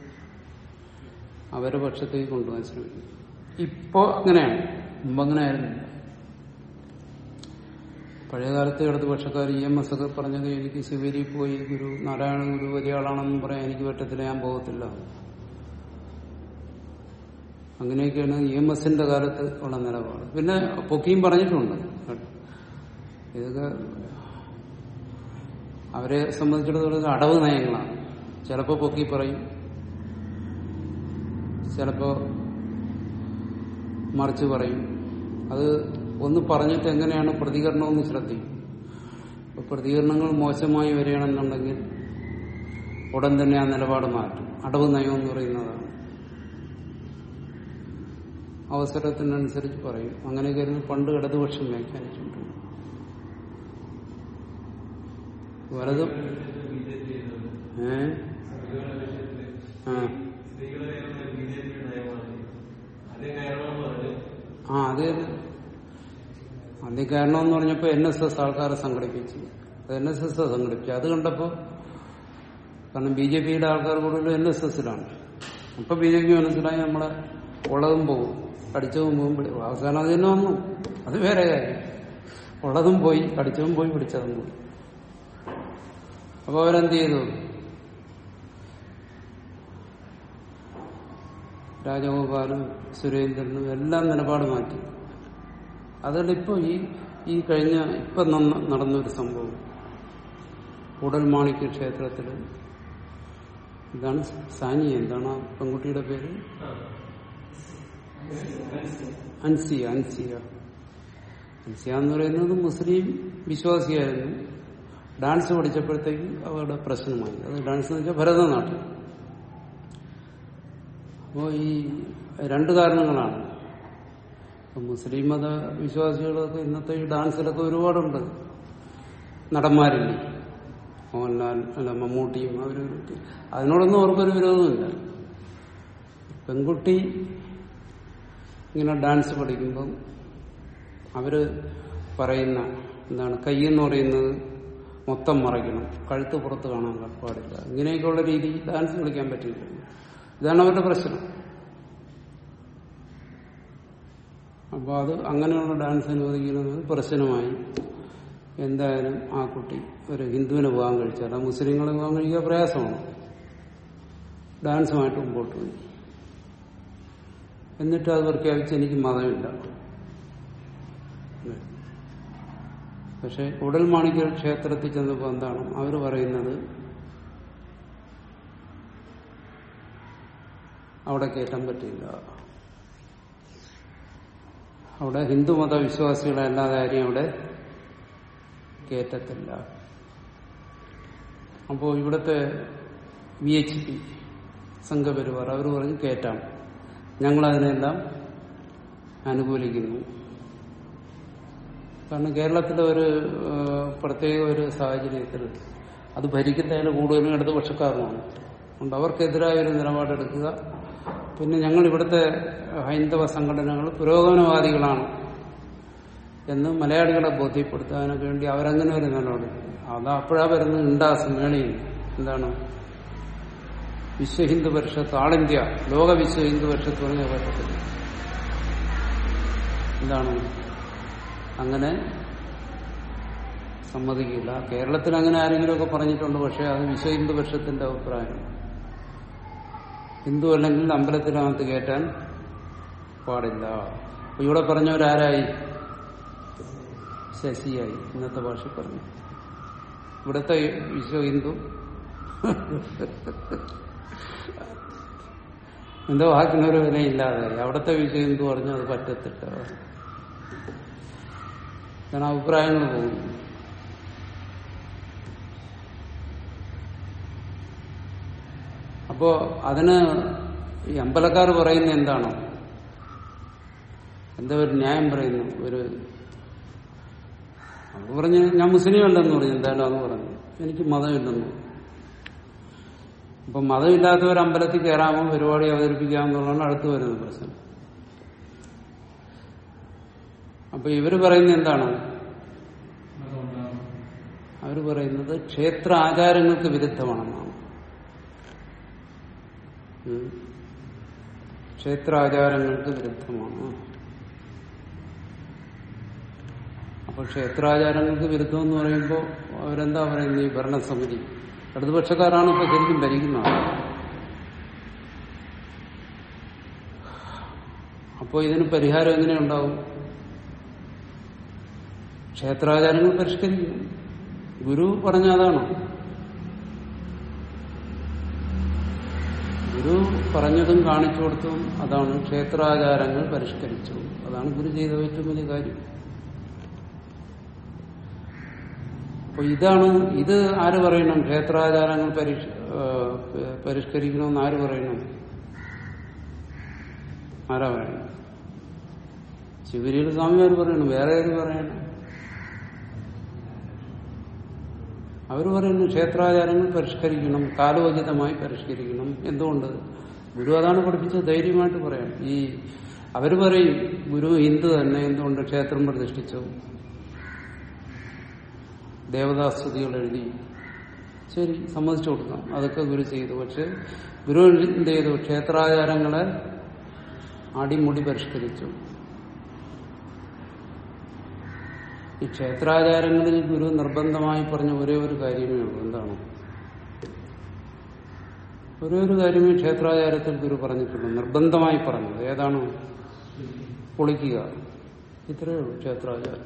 അവരെ പക്ഷത്തേക്ക് കൊണ്ടുപോകാൻ ശ്രമിക്കും ഇപ്പോ അങ്ങനെയാണ് മുമ്പ് അങ്ങനെ ആയിരുന്നില്ല പഴയകാലത്ത് ഇടതുപക്ഷക്കാർ ഇ എം എസ് ഒക്കെ പറഞ്ഞത് എനിക്ക് ശിവരി പോയി ഗുരു നാരായണ ഗുരു വലിയ ആളാണെന്നും പറയാൻ എനിക്ക് പറ്റത്തില്ല ഞാൻ പോകത്തില്ല അങ്ങനെയൊക്കെയാണ് ഇ എം എസിന്റെ കാലത്ത് ഉള്ള നിലപാട് പിന്നെ പൊക്കിയും പറഞ്ഞിട്ടുണ്ട് ഇതൊക്കെ അവരെ സംബന്ധിച്ചിടത്തോളം അടവ് നയങ്ങളാണ് ചിലപ്പോ പൊക്കി പറയും ചിലപ്പോ മറിച്ച് പറയും അത് ഒന്ന് പറഞ്ഞിട്ട് എങ്ങനെയാണ് പ്രതികരണമെന്ന് ശ്രദ്ധിക്കും അപ്പൊ പ്രതികരണങ്ങൾ മോശമായി വരികയാണെന്നുണ്ടെങ്കിൽ ഉടൻ തന്നെ ആ നിലപാട് മാറ്റും അടവ് നയം എന്ന് പറയുന്നതാണ് അവസരത്തിനനുസരിച്ച് പറയും അങ്ങനെയൊക്കെയായിരുന്നു പണ്ട് ഇടതുപക്ഷം വ്യാഖ്യാനിച്ചിട്ടുണ്ട് വലതും ഏ ആ ആ അത് അതിന് കാരണം എന്ന് പറഞ്ഞപ്പോ എൻ എസ് എസ് ആൾക്കാരെ സംഘടിപ്പിച്ചു എൻ എസ് എസ് സംഘടിപ്പിച്ചു അത് കണ്ടപ്പോ കാരണം ബി ജെ പിയുടെ ആൾക്കാർ കൂടുതലും എൻ എസ് എസിലാണ് അപ്പൊ ബി ജെ പി മനസ്സിലായി നമ്മളെ ഉള്ളതും പോകും കടിച്ചതും പോകും പിടി- അവസാനം അത് തന്നെ വന്നു അത് വേറെ കാര്യം ഉള്ളതും പോയി കടിച്ചതും പോയി പിടിച്ചതും പോയി അപ്പൊ അവരെന്ത് ചെയ്തു രാജഗോപാലും സുരേന്ദ്രനും എല്ലാം നിലപാട് മാറ്റി അതുകൊണ്ട് ഇപ്പൊ ഈ ഈ കഴിഞ്ഞ ഇപ്പൊ നന്ന- നടന്നൊരു സംഭവം കൂടൽമാണിക്യ ക്ഷേത്രത്തിൽ ഇതാണ് സാനി എന്താണ് ആ പെൺകുട്ടിയുടെ പേര് അൻസിയ അൻസിയ അൻസിയ എന്ന് പറയുന്നത് മുസ്ലിം വിശ്വാസിയായിരുന്നു ഡാൻസ് പഠിച്ചപ്പോഴത്തേക്ക് അവരുടെ പ്രശ്നമായി അത് ഡാൻസ് എന്ന് വെച്ചാൽ ഭരതനാട്യം അപ്പോൾ ഈ രണ്ട് കാരണങ്ങളാണ് ഇപ്പൊ മുസ്ലിം മത വിശ്വാസികളൊക്കെ ഇന്നത്തെ ഈ ഡാൻസിലൊക്കെ ഒരുപാടുണ്ട് നടന്മാരില്ലേ മോഹൻലാൽ അല്ല മമ്മൂട്ടിയും അവര് അതിനോടൊന്നും അവർക്കൊരു വിരോധമില്ല പെൺകുട്ടി ഇങ്ങനെ ഡാൻസ് പഠിക്കുമ്പം അവര് പറയുന്ന എന്താണ് കൈയെന്ന് പറയുന്നത് മൊത്തം മറയ്ക്കണം കഴുത്ത് പുറത്ത് കാണാൻ പാടില്ല ഇങ്ങനെയൊക്കെയുള്ള രീതി ഡാൻസ് കളിക്കാൻ പറ്റില്ല ഇതാണ് അവരുടെ പ്രശ്നം അപ്പോൾ അത് അങ്ങനെയുള്ള ഡാൻസ് അനുവദിക്കുന്നത് പ്രശ്നമായി എന്തായാലും ആ കുട്ടി ഒരു ഹിന്ദുവിനെ വിവാഹം കഴിച്ചാൽ ആ മുസ്ലിങ്ങളെ വിവാഹം കഴിക്കുക പ്രയാസമാണ് ഡാൻസുമായിട്ട് മുമ്പോട്ട് പോയി എന്നിട്ട് അത് പ്രഖ്യാപിച്ച് എനിക്ക് മതമില്ല പക്ഷെ ഉടൽ മാണിക്യ ക്ഷേത്രത്തിൽ ചെന്നപ്പോൾ എന്താണ് അവർ പറയുന്നത് അവിടെ കയറ്റാൻ പറ്റില്ല അവിടെ ഹിന്ദുമത വിശ്വാസികളെ അല്ലാതെ ആരെയും അവിടെ കയറ്റത്തില്ല അപ്പോൾ ഇവിടുത്തെ വി എച്ച് പി സംഘപരിവാർ അവർ പറഞ്ഞ് കയറ്റാം ഞങ്ങളതിനെല്ലാം അനുകൂലിക്കുന്നു കാരണം കേരളത്തിലെ ഒരു ആ, പ്രത്യേക ഒരു സാഹചര്യത്തിൽ അത് ഭരിക്കുന്നതിന് കൂടുതലും ഇടതുപക്ഷക്കാരുമാണ് അതുകൊണ്ട് അവർക്കെതിരായ ഒരു നിലപാടെടുക്കുക പിന്നെ ഞങ്ങൾ ഇവിടുത്തെ ഹൈന്ദവ സംഘടനകൾ പുരോഗമനവാദികളാണ് എന്ന് മലയാളികളെ ബോധ്യപ്പെടുത്താനൊക്കെ വേണ്ടി അവരങ്ങനെ ഒരു നിലപാട് അത് അപ്പോഴാ വരുന്നത് ഉണ്ടാ സമ്മേളനം എന്താണ് വിശ്വഹിന്ദു പരിഷത്ത് ആൾ ഇന്ത്യ ലോക വിശ്വ ഹിന്ദു പരിഷത്ത് പറഞ്ഞ പറ്റത്തില്ല എന്താണ് അങ്ങനെ സമ്മതിക്കില്ല കേരളത്തിൽ അങ്ങനെ ആരെങ്കിലുമൊക്കെ പറഞ്ഞിട്ടുണ്ട് പക്ഷെ അത് വിശ്വ ഹിന്ദു പരിഷത്തിന്റെ അഭിപ്രായം ഹിന്ദു അല്ലെങ്കിൽ അമ്പലത്തിനകത്ത് കയറ്റാൻ പാടില്ല അപ്പൊ ഇവിടെ പറഞ്ഞവരാരായി ശശിയായി ഇന്നത്തെ ഭാഷ പറഞ്ഞു ഇവിടുത്തെ വിശ്വ ഹിന്ദു എന്തോ വാക്കിനൊരു വിലയില്ലാതായി അവിടുത്തെ വിശ്വ ഹിന്ദു പറഞ്ഞു അത് പറ്റത്തില്ല കാരണം അഭിപ്രായങ്ങൾ പോകുന്നു അപ്പോ അതിന് ഈ അമ്പലക്കാർ പറയുന്ന എന്താണ് എന്താ ഒരു ന്യായം പറയുന്നു ഒരു അവർ പറഞ്ഞ് ഞാൻ മുസ്ലിം അല്ലെന്ന് പറഞ്ഞു എന്തായാലും അത് പറഞ്ഞു എനിക്ക് മതമില്ലെന്ന് അപ്പൊ മതമില്ലാത്തവർ അമ്പലത്തിൽ കയറാമോ പരിപാടി അവതരിപ്പിക്കാമെന്നുള്ളതാണ് അടുത്ത് വരുന്ന പ്രശ്നം അപ്പൊ ഇവര് പറയുന്നത് എന്താണ് അവർ പറയുന്നത് ക്ഷേത്ര ആചാരങ്ങൾക്ക് വിരുദ്ധമാണെന്നാണ് ഉം. ക്ഷേത്രാചാരങ്ങൾക്ക് വിരുദ്ധമാണ് അപ്പൊ ക്ഷേത്രാചാരങ്ങൾക്ക് വിരുദ്ധം എന്ന് പറയുമ്പോൾ അവരെന്താ പറയുന്നത് ഈ ഭരണസമിതി ഇടതുപക്ഷക്കാരാണ് ഇപ്പൊ ശരിക്കും ഭരിക്കുന്നത് അപ്പോൾ ഇതിന് പരിഹാരം എങ്ങനെ ഉണ്ടാവും ക്ഷേത്രാചാരങ്ങൾ പരിഷ്കരിക്കും ഗുരു പറഞ്ഞ അതാണ് ഗുരു പറഞ്ഞതും കാണിച്ചു കൊടുത്തും അതാണ് ക്ഷേത്രാചാരങ്ങൾ പരിഷ്കരിച്ചു അതാണ് ഗുരു ചെയ്ത ഏറ്റവും വലിയ കാര്യം അപ്പൊ ഇതാണ് ഇത് ആര് പറയണം ക്ഷേത്രാചാരങ്ങൾ പരിഷ് ആ, പരിഷ്കരിക്കണമെന്ന് ആര് പറയണം ആരാ പറയണം ശിവരിയുടെ സ്വാമിമാർ പറയണം വേറെ ആര് പറയണം അവർ പറയുന്നു ക്ഷേത്രാചാരങ്ങൾ പരിഷ്കരിക്കണം കാലോചിതമായി പരിഷ്കരിക്കണം എന്തുകൊണ്ട് ഗുരു അതാണ് പഠിപ്പിച്ചത് ധൈര്യമായിട്ട് പറയാം ഈ അവർ പറയും ഗുരു ഹിന്ദു തന്നെ എന്തുകൊണ്ട് ക്ഷേത്രം പ്രതിഷ്ഠിച്ചു ദേവതാസ്തുതികൾ എഴുതി ശരി സമ്മതിച്ചു കൊടുക്കാം അതൊക്കെ ഗുരു ചെയ്തു പക്ഷെ ഗുരു എന്ത് ചെയ്തു ക്ഷേത്രാചാരങ്ങളെ അടിമുടി പരിഷ്കരിച്ചു ഈ ക്ഷേത്രാചാരങ്ങളിൽ ഗുരു നിർബന്ധമായി പറഞ്ഞ ഒരേ ഒരു കാര്യമേ ഉള്ളൂ എന്താണ് ഒരേ ഒരു കാര്യമേ ക്ഷേത്രാചാരത്തിൽ ഗുരു പറഞ്ഞിട്ടുള്ളൂ നിർബന്ധമായി പറഞ്ഞത് ഏതാണ് പൊളിക്കുക ഇത്രയേ ഉള്ളൂ ക്ഷേത്രാചാരം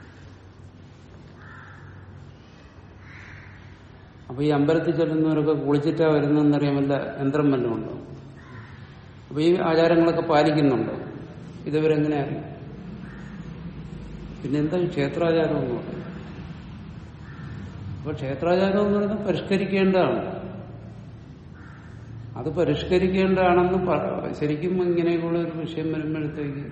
അപ്പൊ ഈ അമ്പലത്തിൽ ചെല്ലുന്നവരൊക്കെ കുളിച്ചിട്ടാ വരുന്നതെന്നറിയാൻ വല്ല യന്ത്രം വല്ലതും ഉണ്ടോ അപ്പൊ ഈ ആചാരങ്ങളൊക്കെ പാലിക്കുന്നുണ്ടോ ഇതവരെങ്ങനെ അറിയും പിന്നെ എന്താ ഈ ക്ഷേത്രാചാരം എന്ന് പറയുന്നത് അപ്പൊ ക്ഷേത്രാചാരം എന്ന് പറയുന്നത് പരിഷ്കരിക്കേണ്ടതാണ് അത് പരിഷ്കരിക്കേണ്ടതാണെന്ന് പ- ശരിക്കും ഇങ്ങനെയുള്ള ഒരു വിഷയം വരുമ്പോഴത്തേക്ക്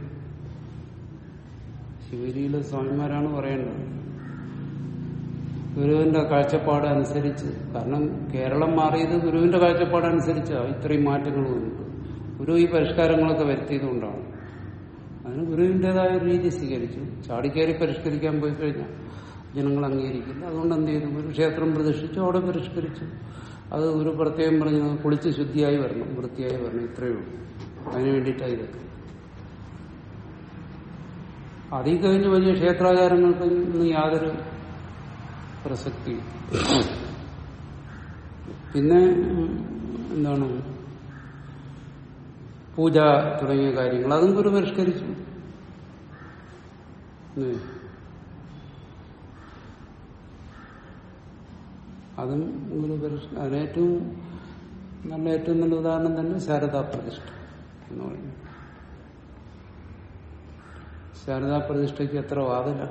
ശിവരിയിലെ സ്വാമിമാരാണ് പറയേണ്ടത് ഗുരുവിന്റെ കാഴ്ചപ്പാട് അനുസരിച്ച് കാരണം കേരളം മാറിയത് ഗുരുവിന്റെ കാഴ്ചപ്പാട് അനുസരിച്ചാണ് ഇത്രയും മാറ്റങ്ങൾ വന്നത് ഗുരു ഈ പരിഷ്കാരങ്ങളൊക്കെ വരുത്തിയതുകൊണ്ടാണ് അതിന് ഗുരുവിൻ്റെതായ ഒരു രീതി സ്വീകരിച്ചു ചാടിക്കയറി പരിഷ്കരിക്കാൻ പോയി കഴിഞ്ഞാൽ ജനങ്ങൾ അംഗീകരിക്കില്ല അതുകൊണ്ട് എന്ത് ചെയ്തു ഗുരു ക്ഷേത്രം പ്രതിഷ്ഠിച്ചു അവിടെ പരിഷ്കരിച്ചു അത് ഗുരു പ്രത്യേകം പറഞ്ഞു കുളിച്ച് ശുദ്ധിയായി വരണം വൃത്തിയായി വരണം ഇത്രയേ ഉള്ളൂ അതിന് വേണ്ടിയിട്ടാണ് ഇതൊക്കെ അതിൽ കഴിഞ്ഞ് വലിയ ക്ഷേത്രാചാരങ്ങൾക്ക് ഇന്ന് യാതൊരു പ്രസക്തി പിന്നെ ഉം, എന്താണ് പൂജ തുടങ്ങിയ കാര്യങ്ങൾ അതും ഗുരു പരിഷ്കരിച്ചു ഉം. അതും ഗുരു പരിഷ് അതിനേറ്റവും നല്ല ഏറ്റവും നല്ല ഉദാഹരണം തന്നെ ശാരദാ പ്രതിഷ്ഠ എന്ന് പറയുന്നത് ശാരദാ പ്രതിഷ്ഠയ്ക്ക് എത്ര വാതില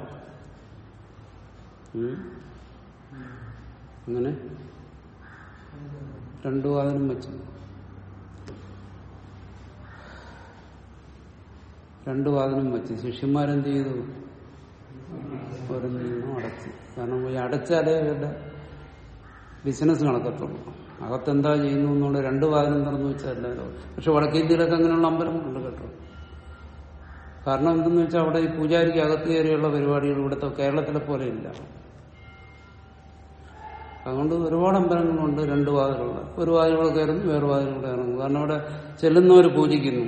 അങ്ങനെ രണ്ടു വാതിലും വെച്ചു രണ്ടു വാതിലും വെച്ച് ശിഷ്യന്മാരെന്ത് ചെയ്തു ഒരെണ്ണം അടച്ചു കാരണം ഈ അടച്ചാലേ ഇവരുടെ ബിസിനസ് നടക്കത്തുള്ളൂ അകത്തെന്താ ചെയ്യുന്നു എന്നുള്ള രണ്ട് വാതിലും തുറന്നു വെച്ചല്ലോ പക്ഷെ വടക്കേ ഇന്ത്യയിലൊക്കെ അങ്ങനെയുള്ള അമ്പലങ്ങളുണ്ട് കേട്ടോ കാരണം എന്തെന്ന് വെച്ചാൽ അവിടെ ഈ പൂജാരിക്ക് അകത്ത് കയറിയുള്ള പരിപാടികൾ ഇവിടുത്തെ കേരളത്തിലെ പോലെ ഇല്ല അതുകൊണ്ട് ഒരുപാട് അമ്പലങ്ങളുണ്ട് രണ്ട് വാതിലുള്ള ഒരു വാതിലൂടെ കയറുന്നു വേറെ വാതിലൂടെ ഇറങ്ങുന്നു കാരണം അവിടെ ചെല്ലുന്നവർ പൂജിക്കുന്നു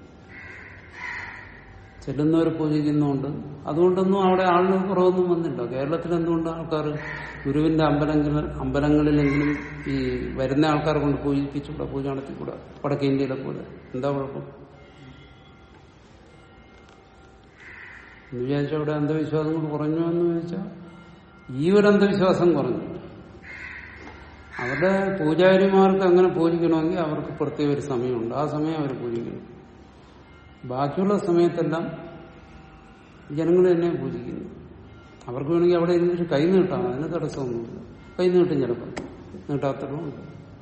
ചെല്ലുന്നവർ പൂജിക്കുന്നുണ്ട് അതുകൊണ്ടൊന്നും അവിടെ ആളിന് കുറവൊന്നും വന്നില്ല കേരളത്തിൽ എന്തുകൊണ്ട് ആൾക്കാർ ഗുരുവിന്റെ അമ്പലങ്ങളിൽ അമ്പലങ്ങളിലെങ്കിലും ഈ വരുന്ന ആൾക്കാരെ കൊണ്ട് പൂജിപ്പിച്ചുകൂടാ പൂജ നടത്തിക്കൂടാ വടക്കേ ഇന്ത്യയിലെ പോലെ എന്താ കുഴപ്പം എന്ന് വിചാരിച്ചാൽ അവിടെ അന്ധവിശ്വാസങ്ങൾ കുറഞ്ഞു എന്ന് ചോദിച്ചാൽ ഈ ഒരു അന്ധവിശ്വാസം കുറഞ്ഞു അവരുടെ പൂജാരിമാർക്ക് അങ്ങനെ പൂജിക്കണമെങ്കിൽ അവർക്ക് പ്രത്യേക ഒരു സമയമുണ്ട് ആ സമയം അവർ പൂജിക്കണം ബാക്കിയുള്ള സമയത്തെല്ലാം ജനങ്ങൾ തന്നെ പൂജിക്കുന്നു അവർക്ക് വേണമെങ്കിൽ അവിടെ ഇരുന്നിട്ട് കൈ നീട്ടാം അതിന് തടസ്സമൊന്നുമില്ല കൈ നീട്ടും ചിലപ്പോൾ നീട്ടാത്തതുകൊണ്ട്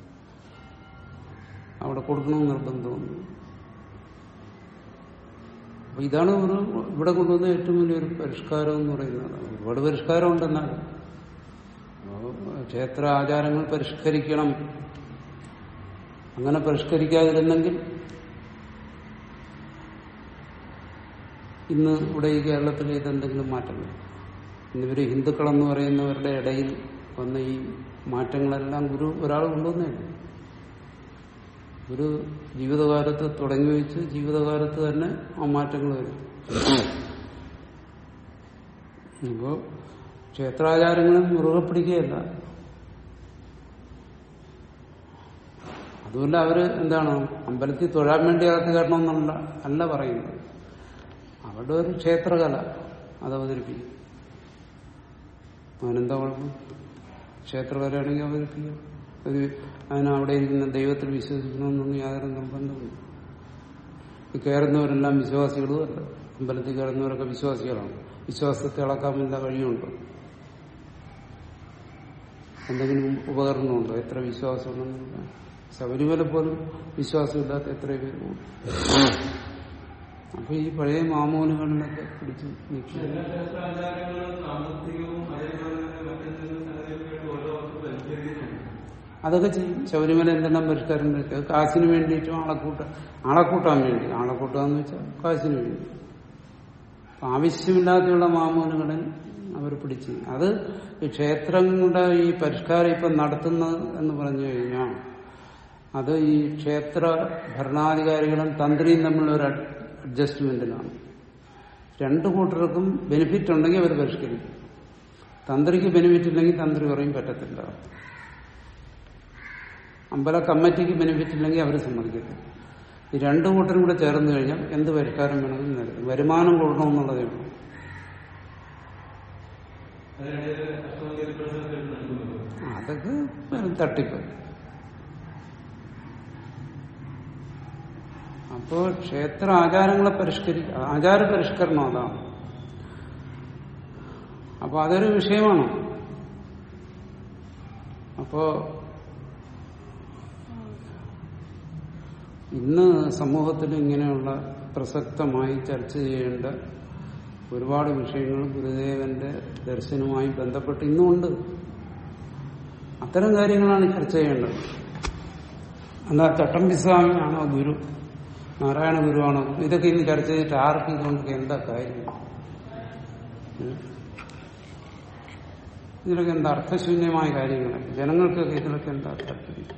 അവിടെ കൊടുക്കണമെന്ന് നിർബന്ധമൊന്നും അപ്പൊ ഇതാണ് ഒരു ഇവിടെ കൊണ്ടുവന്ന ഏറ്റവും വലിയൊരു പരിഷ്കാരം എന്ന് പറയുന്നത് ഒരുപാട് പരിഷ്കാരം ഉണ്ടെന്നാണ് അപ്പോ ക്ഷേത്ര ആചാരങ്ങൾ പരിഷ്കരിക്കണം അങ്ങനെ പരിഷ്കരിക്കാതിരുന്നെങ്കിൽ ഇന്ന് ഇവിടെ ഈ കേരളത്തിൽ ഇതെന്തെങ്കിലും മാറ്റങ്ങൾ ഇന്നിവര് ഹിന്ദുക്കളെന്ന് പറയുന്നവരുടെ ഇടയിൽ വന്ന ഈ മാറ്റങ്ങളെല്ലാം ഗുരു ഒരാൾ കൊണ്ടുവന്നേ ഒരു ജീവിതകാലത്ത് തുടങ്ങി വെച്ച് ജീവിതകാലത്ത് തന്നെ ആ മാറ്റങ്ങൾ വരും ഇപ്പോ ക്ഷേത്രാചാരങ്ങളും മുറുകെ പിടിക്കുകയല്ല അതുമല്ല അവര് എന്താണ് അമ്പലത്തിൽ തൊഴാൻ വേണ്ടി അകത്ത് കയറണമെന്നുള്ള അല്ല പറയുന്നത് അവരുടെ ഒരു ക്ഷേത്രകല അത് അവതരിപ്പിക്കും അവനെന്താ കുഴപ്പം ക്ഷേത്രകലയാണെങ്കിൽ അവതരിപ്പിക്കാം ഒരു അതിന് അവിടെ ഇരിക്കുന്ന ദൈവത്തിൽ വിശ്വസിക്കണമെന്നൊന്നും യാതൊരു നിർബന്ധമില്ല ഈ കയറുന്നവരെല്ലാം വിശ്വാസികളും അല്ല അമ്പലത്തിൽ കയറുന്നവരൊക്കെ വിശ്വാസികളാണ് വിശ്വാസത്തെ ഇളക്കാൻ വല്ല വഴിയുണ്ടോ എന്തെങ്കിലും ഉപകരണമുണ്ടോ എത്ര വിശ്വാസമുണ്ടെന്നില്ല ശബരിമല പോലും വിശ്വാസമില്ലാത്ത എത്ര പേരുമുണ്ട് അപ്പൊ ഈ പഴയ മാമൂലുകളിലൊക്കെ പിടിച്ച് നിൽക്കുക എല്ലാ ക്ഷേത്രാചാരങ്ങളും സാമ്പത്തികവും അതേപോലെ തന്നെ മറ്റെന്തെങ്കിലും സംഗതിയൊക്കെ ഓരോ വസ്തു പരിശോധിക്കുന്നുണ്ട് അതൊക്കെ ചെയ്യും ശബരിമല എന്തെല്ലാം പരിഷ്കാരം വരുത്തുക കാശിന് വേണ്ടിയിട്ടും ആളെ കൂട്ട ആളെ കൂട്ടാൻ വേണ്ടി ആളെ കൂട്ടാന്ന് വെച്ചാൽ കാശിന് വേണ്ടി അപ്പൊ ആവശ്യമില്ലാതെയുള്ള മാമൂലുകളിൽ അവർ പിടിച്ചു അത് ഈ ക്ഷേത്രങ്ങളുടെ ഈ പരിഷ്കാരം ഇപ്പം നടത്തുന്നത് എന്ന് പറഞ്ഞു കഴിഞ്ഞാൽ അത് ഈ ക്ഷേത്ര ഭരണാധികാരികളും തന്ത്രിയും തമ്മിലുള്ള ഒരു അഡ്ജസ്റ്റ്മെന്റിലാണ് രണ്ടു കൂട്ടർക്കും ബെനിഫിറ്റ് ഉണ്ടെങ്കിൽ അവർ പരിഷ്കരിക്കും തന്ത്രിക്ക് ബെനിഫിറ്റ് ഇല്ലെങ്കിൽ തന്ത്രി പറയും പറ്റത്തില്ല അമ്പല കമ്മിറ്റിക്ക് ബെനിഫിറ്റ് ഇല്ലെങ്കിൽ അവർ സമ്മതിക്കത്തില്ല ഈ രണ്ടു കൂട്ടരും കൂടെ ചേർന്ന് കഴിഞ്ഞാൽ എന്ത് പരിഷ്കാരം വേണമെങ്കിലും നേരിടും വരുമാനം കൊടുക്കണമെന്നുള്ളതേ ഉള്ളൂ അതിനിടയിൽ അഷ്ടമതി പ്രശ്നത്തിൽ നൽകുന്നത് അതൊക്കെ വെറും തട്ടിപ്പ് അപ്പോ ക്ഷേത്ര ആചാരങ്ങളെ പരിഷ്കരിക്കുക ആചാര പരിഷ്കരണം അതാണ് അപ്പൊ അതൊരു വിഷയമാണ് അപ്പോ ഇന്ന് സമൂഹത്തിൽ ഇങ്ങനെയുള്ള പ്രസക്തമായി ചർച്ച ചെയ്യേണ്ട ഒരുപാട് വിഷയങ്ങൾ ഗുരുദേവന്റെ ദർശനവുമായി ബന്ധപ്പെട്ട് ഇന്നുമുണ്ട് അത്തരം കാര്യങ്ങളാണ് ചർച്ച ചെയ്യേണ്ടത് അല്ല ചട്ടമ്പി സ്വാമിയാണോ ഗുരു നാരായണ ഗുരുവാണോ ഇതൊക്കെ ഇന്ന് ചർച്ച ചെയ്തിട്ട് ആർക്കും ഇതുകൊണ്ട് എന്താ കാര്യം ഉം? ഇതിലൊക്കെ എന്താ അർത്ഥശൂന്യമായ കാര്യങ്ങളൊക്കെ ജനങ്ങൾക്കൊക്കെ ഇതിലൊക്കെ എന്താ താല്പര്യം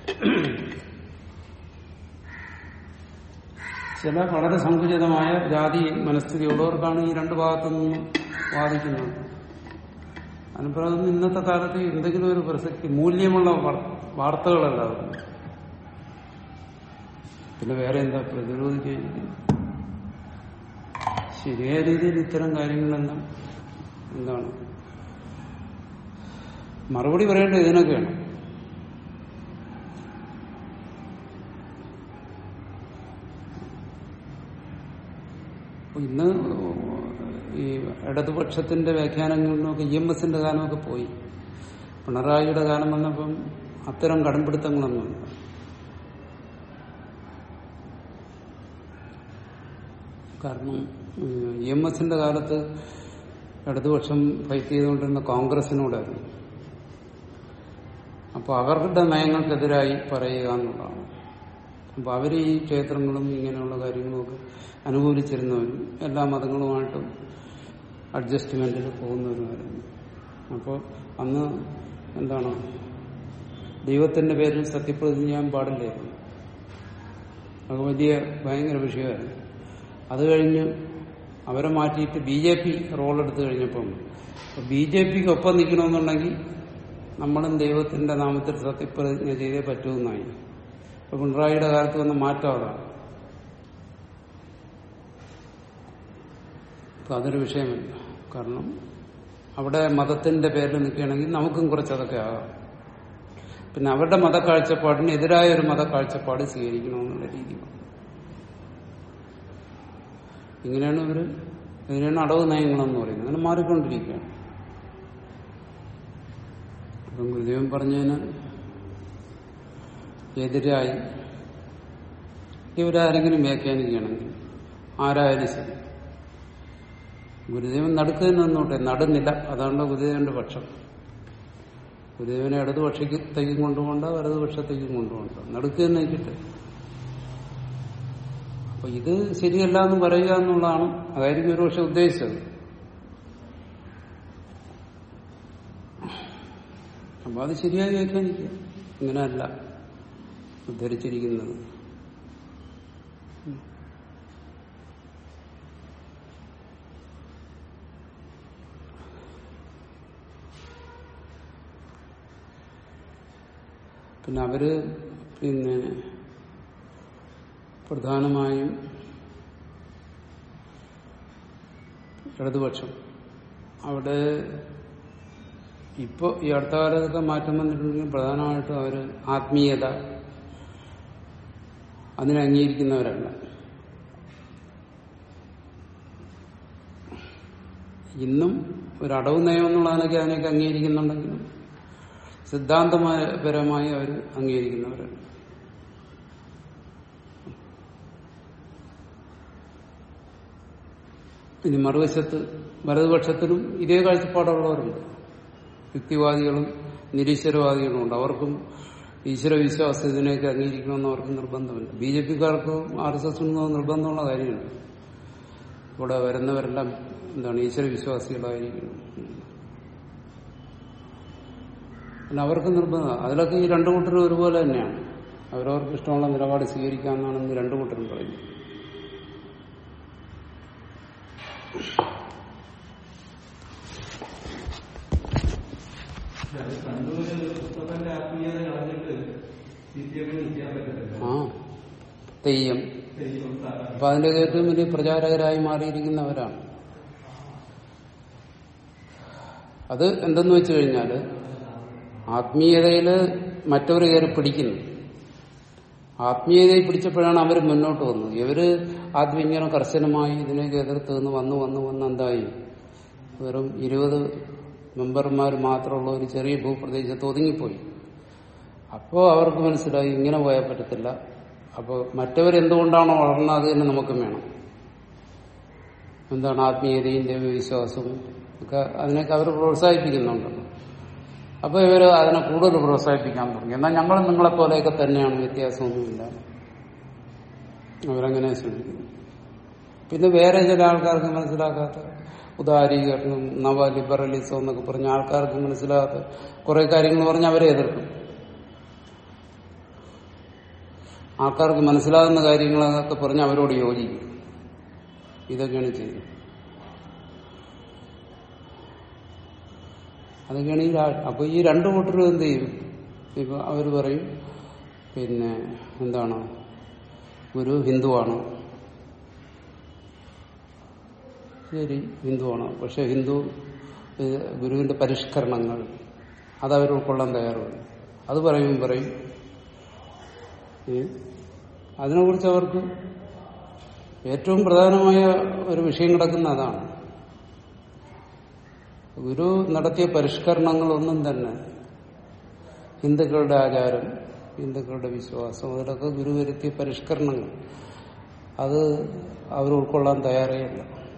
ചില വളരെ സങ്കുചിതമായ ജാതി മനസ്ഥിതിയുള്ളവർക്കാണ് ഈ രണ്ട് ഭാഗത്തു നിന്നും വാദിക്കുന്നത് അനുപ്രദം ഇന്നത്തെ കാലത്ത് എന്തെങ്കിലും ഒരു പ്രസക്തി മൂല്യമുള്ള വാർ- വാർത്തകളല്ല അതൊന്നും. പിന്നെ വേറെ എന്താ പ്രതിരോധിച്ചിരിക്കുന്നത് ശരിയായ രീതിയിൽ ഇത്തരം കാര്യങ്ങളെല്ലാം എന്താണ് മറുപടി പറയേണ്ടത് ഇതിനൊക്കെയാണ് അപ്പൊ ഇന്ന് ഈ ഇടതുപക്ഷത്തിന്റെ വ്യാഖ്യാനങ്ങളിൽ നിന്നൊക്കെ ഇ എം എസിന്റെ കാലമൊക്കെ പോയി പിണറായിയുടെ കാലം വന്നപ്പം അത്തരം കടമ്പിടുത്തങ്ങളൊന്നുമില്ല കാരണം ഇ എം എസിന്റെ കാലത്ത് ഇടതുപക്ഷം ഫൈറ്റ് ചെയ്തുകൊണ്ടിരുന്ന കോൺഗ്രസിനോടായിരുന്നു അപ്പോൾ അവരുടെ നയങ്ങൾക്കെതിരായി പറയുക എന്നുള്ളതാണ് അപ്പൊ അവര് ഈ ക്ഷേത്രങ്ങളും ഇങ്ങനെയുള്ള കാര്യങ്ങളുമൊക്കെ അനുകൂലിച്ചിരുന്നവരും എല്ലാ മതങ്ങളുമായിട്ടും അഡ്ജസ്റ്റ്മെന്റിൽ പോകുന്നവരുമായിരുന്നു അപ്പോൾ അന്ന് എന്താണ് ദൈവത്തിന്റെ പേരിൽ സത്യപ്രതിജ്ഞ ചെയ്യാൻ പാടില്ലായിരുന്നു അത് വലിയ ഭയങ്കര വിഷയമായിരുന്നു അത് കഴിഞ്ഞ് അവരെ മാറ്റിയിട്ട് ബി ജെ പി റോൾ എടുത്തു കഴിഞ്ഞപ്പം ബി ജെ പിക്ക് ഒപ്പം നിൽക്കണമെന്നുണ്ടെങ്കിൽ നമ്മളും ദൈവത്തിന്റെ നാമത്തിൽ സത്യപ്രതിജ്ഞ ചെയ്തേ പറ്റുമെന്നായി ഇപ്പൊ പിണറായിയുടെ കാലത്ത് വന്ന മാറ്റം അതാണ് അപ്പൊ അതൊരു വിഷയമല്ല കാരണം അവിടെ മതത്തിന്റെ പേരിൽ നിൽക്കുകയാണെങ്കിൽ നമുക്കും കുറച്ചതൊക്കെ ആകാം പിന്നെ അവരുടെ മതക്കാഴ്ചപ്പാടിന് എതിരായ ഒരു മതക്കാഴ്ചപ്പാട് സ്വീകരിക്കണമെന്നുള്ള രീതി ഇങ്ങനെയാണ് ഇവര് ഇതിനാണ് അടവ് നയങ്ങളെന്ന് പറയുന്നത് അങ്ങനെ മാറിക്കൊണ്ടിരിക്കുകയാണ് അപ്പം ഗുരുദേവൻ പറഞ്ഞതിന് എതിരായി ഇവരാരെങ്കിലും വ്യാഖ്യാനിക്കുകയാണെങ്കിൽ ആരായാലും ശരി ഗുരുദേവൻ നടുക്ക് തന്നെ നിന്നോട്ടെ നടുന്നില്ല അതാണ് ഗുരുദേവന്റെ പക്ഷം ഗുരുദേവനെ ഇടതുപക്ഷത്തേക്കും കൊണ്ടുപോകണ്ട വലതുപക്ഷത്തേക്കും കൊണ്ടുപോകണ്ട നടുക്ക് തന്നെ നിൽക്കട്ടെ അപ്പൊ ഇത് ശരിയല്ല എന്ന് പറയുക എന്നുള്ളതാണ് അതായിരിക്കും ഒരു പക്ഷെ ഉദ്ദേശിച്ചത് അപ്പൊ അത് ശരിയായി വ്യാഖ്യാനിക്കുക ഇങ്ങനെയല്ല ഉദ്ധരിച്ചിരിക്കുന്നത് പിന്നെ അവര് പിന്നെ പ്രധാനമായും ഇടതുപക്ഷം അവിടെ ഇപ്പോൾ ഈ അടുത്ത കാലത്തൊക്കെ മാറ്റം വന്നിട്ടുണ്ടെങ്കിൽ പ്രധാനമായിട്ടും അവർ ആത്മീയത അതിനെ അംഗീകരിക്കുന്നവരല്ല ഇന്നും ഒരു അടവ് നയം എന്നുള്ളതിനൊക്കെ അതിനൊക്കെ അംഗീകരിക്കുന്നുണ്ടെങ്കിലും സിദ്ധാന്തപരമായി അവർ അംഗീകരിക്കുന്നവരാണ് ഇനി മറുവശത്ത് വലതുപക്ഷത്തിലും ഇതേ കാഴ്ചപ്പാടുള്ളവരുണ്ട് യുക്തിവാദികളും നിരീശ്വരവാദികളും ഉണ്ട് അവർക്കും ഈശ്വര വിശ്വാസം ഇതിനെയൊക്കെ അംഗീകരിക്കണമെന്ന് അവർക്ക് നിർബന്ധമില്ല ബി ജെ പിക്കാർക്ക് ആർ എസ് എസ് നിർബന്ധമുള്ള കാര്യമാണ് ഇവിടെ വരുന്നവരെല്ലാം എന്താണ് ഈശ്വര വിശ്വാസികളായിരിക്കണം പിന്നെ അവർക്ക് നിർബന്ധം അതിലൊക്കെ ഈ രണ്ടു കൂട്ടരും ഒരുപോലെ തന്നെയാണ് അവരവർക്ക് ഇഷ്ടമുള്ള നിലപാട് സ്വീകരിക്കാമെന്നാണ് ഇന്ന് രണ്ടു കൂട്ടരും പറയുന്നത് അത് കണ്ടുപിടിച്ച പുസ്തകത്തിന്റെ ആത്മീയത കളഞ്ഞിട്ട് സി പി എമ്മിന് നിൽക്കാൻ പറ്റത്തില്ല ആ തെയ്യം ദൈവം സാധാരണ അപ്പൊ അതിന്റെ ഏറ്റവും വലിയ പ്രചാരകരായി മാറിയിരിക്കുന്നവരാണ് അത് എന്തെന്ന് വെച്ചു കഴിഞ്ഞാല് ആത്മീയതയില് മറ്റവർ കയറി പിടിക്കുന്നു ആത്മീയതയിൽ പിടിച്ചപ്പോഴാണ് അവർ മുന്നോട്ട് വന്നത് ഇവര് ആദ്യം ഇങ്ങനെ കർശനമായി ഇതിനെയൊക്കെ എതിർത്ത് നിന്ന് വന്ന് വന്ന് വന്ന് എന്തായി വെറും ഇരുപത് മെമ്പർമാർ മാത്രമുള്ള ഒരു ചെറിയ ഭൂപ്രദേശത്ത് ഒതുങ്ങിപ്പോയി അപ്പോൾ അവർക്ക് മനസ്സിലായി ഇങ്ങനെ പോയാൽ പറ്റത്തില്ല അപ്പോൾ മറ്റവരെന്തുകൊണ്ടാണോ വളർന്നത് അത് തന്നെ നമുക്കും വേണം എന്താണ് ആത്മീയതയും ദൈവവിശ്വാസവും ഒക്കെ അതിനൊക്കെ അവർ പ്രോത്സാഹിപ്പിക്കുന്നുണ്ടല്ലോ അപ്പൊ ഇവര് അതിനെ കൂടുതൽ പ്രോത്സാഹിപ്പിക്കാൻ തുടങ്ങി എന്നാൽ ഞങ്ങൾ നിങ്ങളെ പോലെയൊക്കെ തന്നെയാണ് വ്യത്യാസമൊന്നുമില്ല അവരങ്ങനെ ശ്രമിക്കുന്നു പിന്നെ വേറെ ചില ആൾക്കാർക്ക് മനസ്സിലാക്കാത്ത ഉദാരീകരണം നവ ലിബറലിസം എന്നൊക്കെ പറഞ്ഞ ആൾക്കാർക്ക് മനസ്സിലാകാത്ത കുറെ കാര്യങ്ങൾ പറഞ്ഞ് അവരെ എതിർക്കും ആൾക്കാർക്ക് മനസ്സിലാകുന്ന കാര്യങ്ങളൊക്കെ പറഞ്ഞ് അവരോട് യോജിക്കും ഇതൊക്കെയാണ് ചെയ്യുന്നത് അതൊക്കെയാണ് ഈ രാ- അപ്പൊ ഈ രണ്ടു കൂട്ടരും എന്ത് ചെയ്യും ഇപ്പൊ അവര് പറയും പിന്നെ എന്താണ് ഗുരു ഹിന്ദുവാണ് ശരി ഹിന്ദുവാണ് പക്ഷെ ഹിന്ദു ഏഹ്, ഗുരുവിന്റെ പരിഷ്കരണങ്ങൾ അതവർ ഉൾക്കൊള്ളാൻ തയ്യാറുണ്ട് അത് പറയും പറയും ഏ? അതിനെക്കുറിച്ച് അവർക്ക് ഏറ്റവും പ്രധാനമായ ഒരു വിഷയം കിടക്കുന്ന അതാണ് ഗുരു നടത്തിയ പരിഷ്കരണങ്ങളൊന്നും തന്നെ ഹിന്ദുക്കളുടെ ആചാരം ഹിന്ദുക്കളുടെ വിശ്വാസം അതിലൊക്കെ ഗുരു വരുത്തിയ പരിഷ്കരണങ്ങൾ അത് അവർ ഉൾക്കൊള്ളാൻ തയ്യാറേയല്ല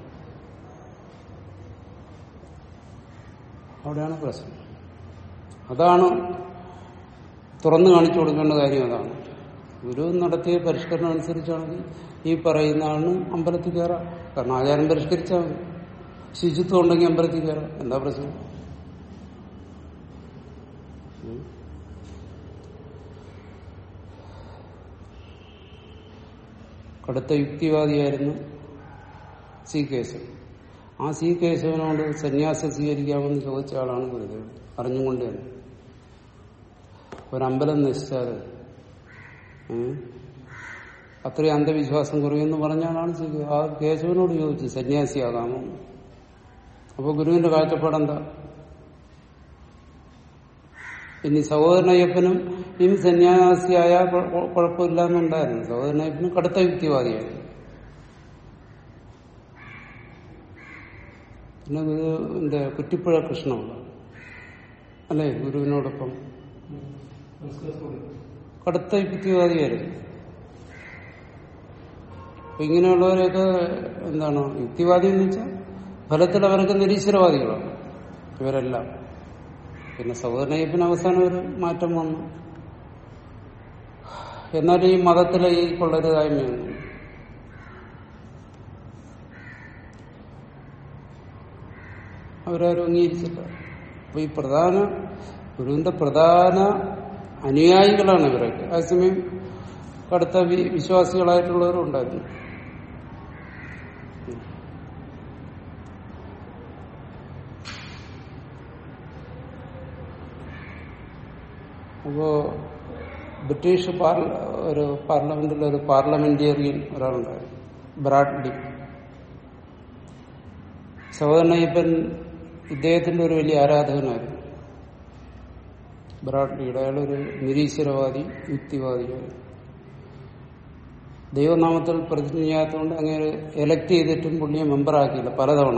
അവിടെയാണ് പ്രശ്നം അതാണ് തുറന്നു കാണിച്ചു കൊടുക്കേണ്ട കാര്യം അതാണ് ഗുരു നടത്തിയ പരിഷ്കരണം അനുസരിച്ചാണെങ്കിൽ ഈ പറയുന്ന ആളിന് അമ്പലത്തിൽ കയറാം കാരണം ആചാരം പരിഷ്കരിച്ചാൽ മതി ശുചിത്വം ഉണ്ടെങ്കിൽ അമ്പലത്തിൽ കയറാം എന്താ പ്രശ്നം ഉം. കടുത്ത യുക്തിവാദിയായിരുന്നു സി കേശവൻ ആ സി കേശവനോട് സന്യാസം സ്വീകരിക്കാമെന്ന് ചോദിച്ച ആളാണ് ഗുരുദേവൻ അറിഞ്ഞുകൊണ്ട് തന്നെ ഒരമ്പലം നശിച്ചാൽ ഉം, അത്രയും അന്ധവിശ്വാസം കുറയുമെന്ന് പറഞ്ഞ ആളാണ് സി കേ- ആ കേശവനോട് ചോദിച്ചു സന്യാസിയാകാമോ അപ്പൊ ഗുരുവിന്റെ കാഴ്ചപ്പാടെന്താ ഇനി സഹോദരനയ്യപ്പനും ഇനി സന്യാസിയായ കുഴ- കുഴ- കുഴപ്പമില്ല എന്നുണ്ടായിരുന്നു സഹോദരനയ്യപ്പനും കടുത്ത യുക്തിവാദിയായിരുന്നു പിന്നെ ഗുരുവിന്റെ കുറ്റിപ്പുഴ കൃഷ്ണമുള്ള അല്ലേ ഗുരുവിനോടൊപ്പം കടുത്ത യുക്തിവാദിയായിരുന്നു അപ്പൊ ഇങ്ങനെയുള്ളവരെയൊക്കെ എന്താണ് യുക്തിവാദി എന്ന് വെച്ചാൽ ഫലത്തിൽ അവരൊക്കെ നിരീശ്വരവാദികളാണ് ഇവരെല്ലാം പിന്നെ സഹോദരനയ്യപ്പന് അവസാനം ഒരു മാറ്റം വന്നു എന്നാൽ ഈ മതത്തിലെ ഈ കൊള്ളരുതായ്മയൊന്നും അവരാരും അംഗീകരിച്ചില്ല അപ്പൊ ഈ പ്രധാന ഗുരുവിന്റെ പ്രധാന അനുയായികളാണ് ഇവരൊക്കെ അതേസമയം കടുത്ത വി- വിശ്വാസികളായിട്ടുള്ളവരും ഉണ്ടായിരുന്നു അപ്പോ ബ്രിട്ടീഷ് പാർല ഒരു പാർലമെന്റിൽ ഒരു പാർലമെന്റേറിയൻ ഒരാളുണ്ടായിരുന്നു ബ്രാഡ്ലി സഹോദരനയ്യപ്പൻ ഇദ്ദേഹത്തിന്റെ ഒരു വലിയ ആരാധകനായിരുന്നു ബ്രാഡ്ലിയുടെ അയാളൊരു നിരീശ്വരവാദി യുക്തിവാദിയായിരുന്നു ദൈവനാമത്തിൽ പ്രതിജ്ഞ ചെയ്യാത്തതുകൊണ്ട് അങ്ങനെ എലക്ട് ചെയ്തിട്ടും പുള്ളിയെ മെമ്പറാക്കിയില്ല പലതവണ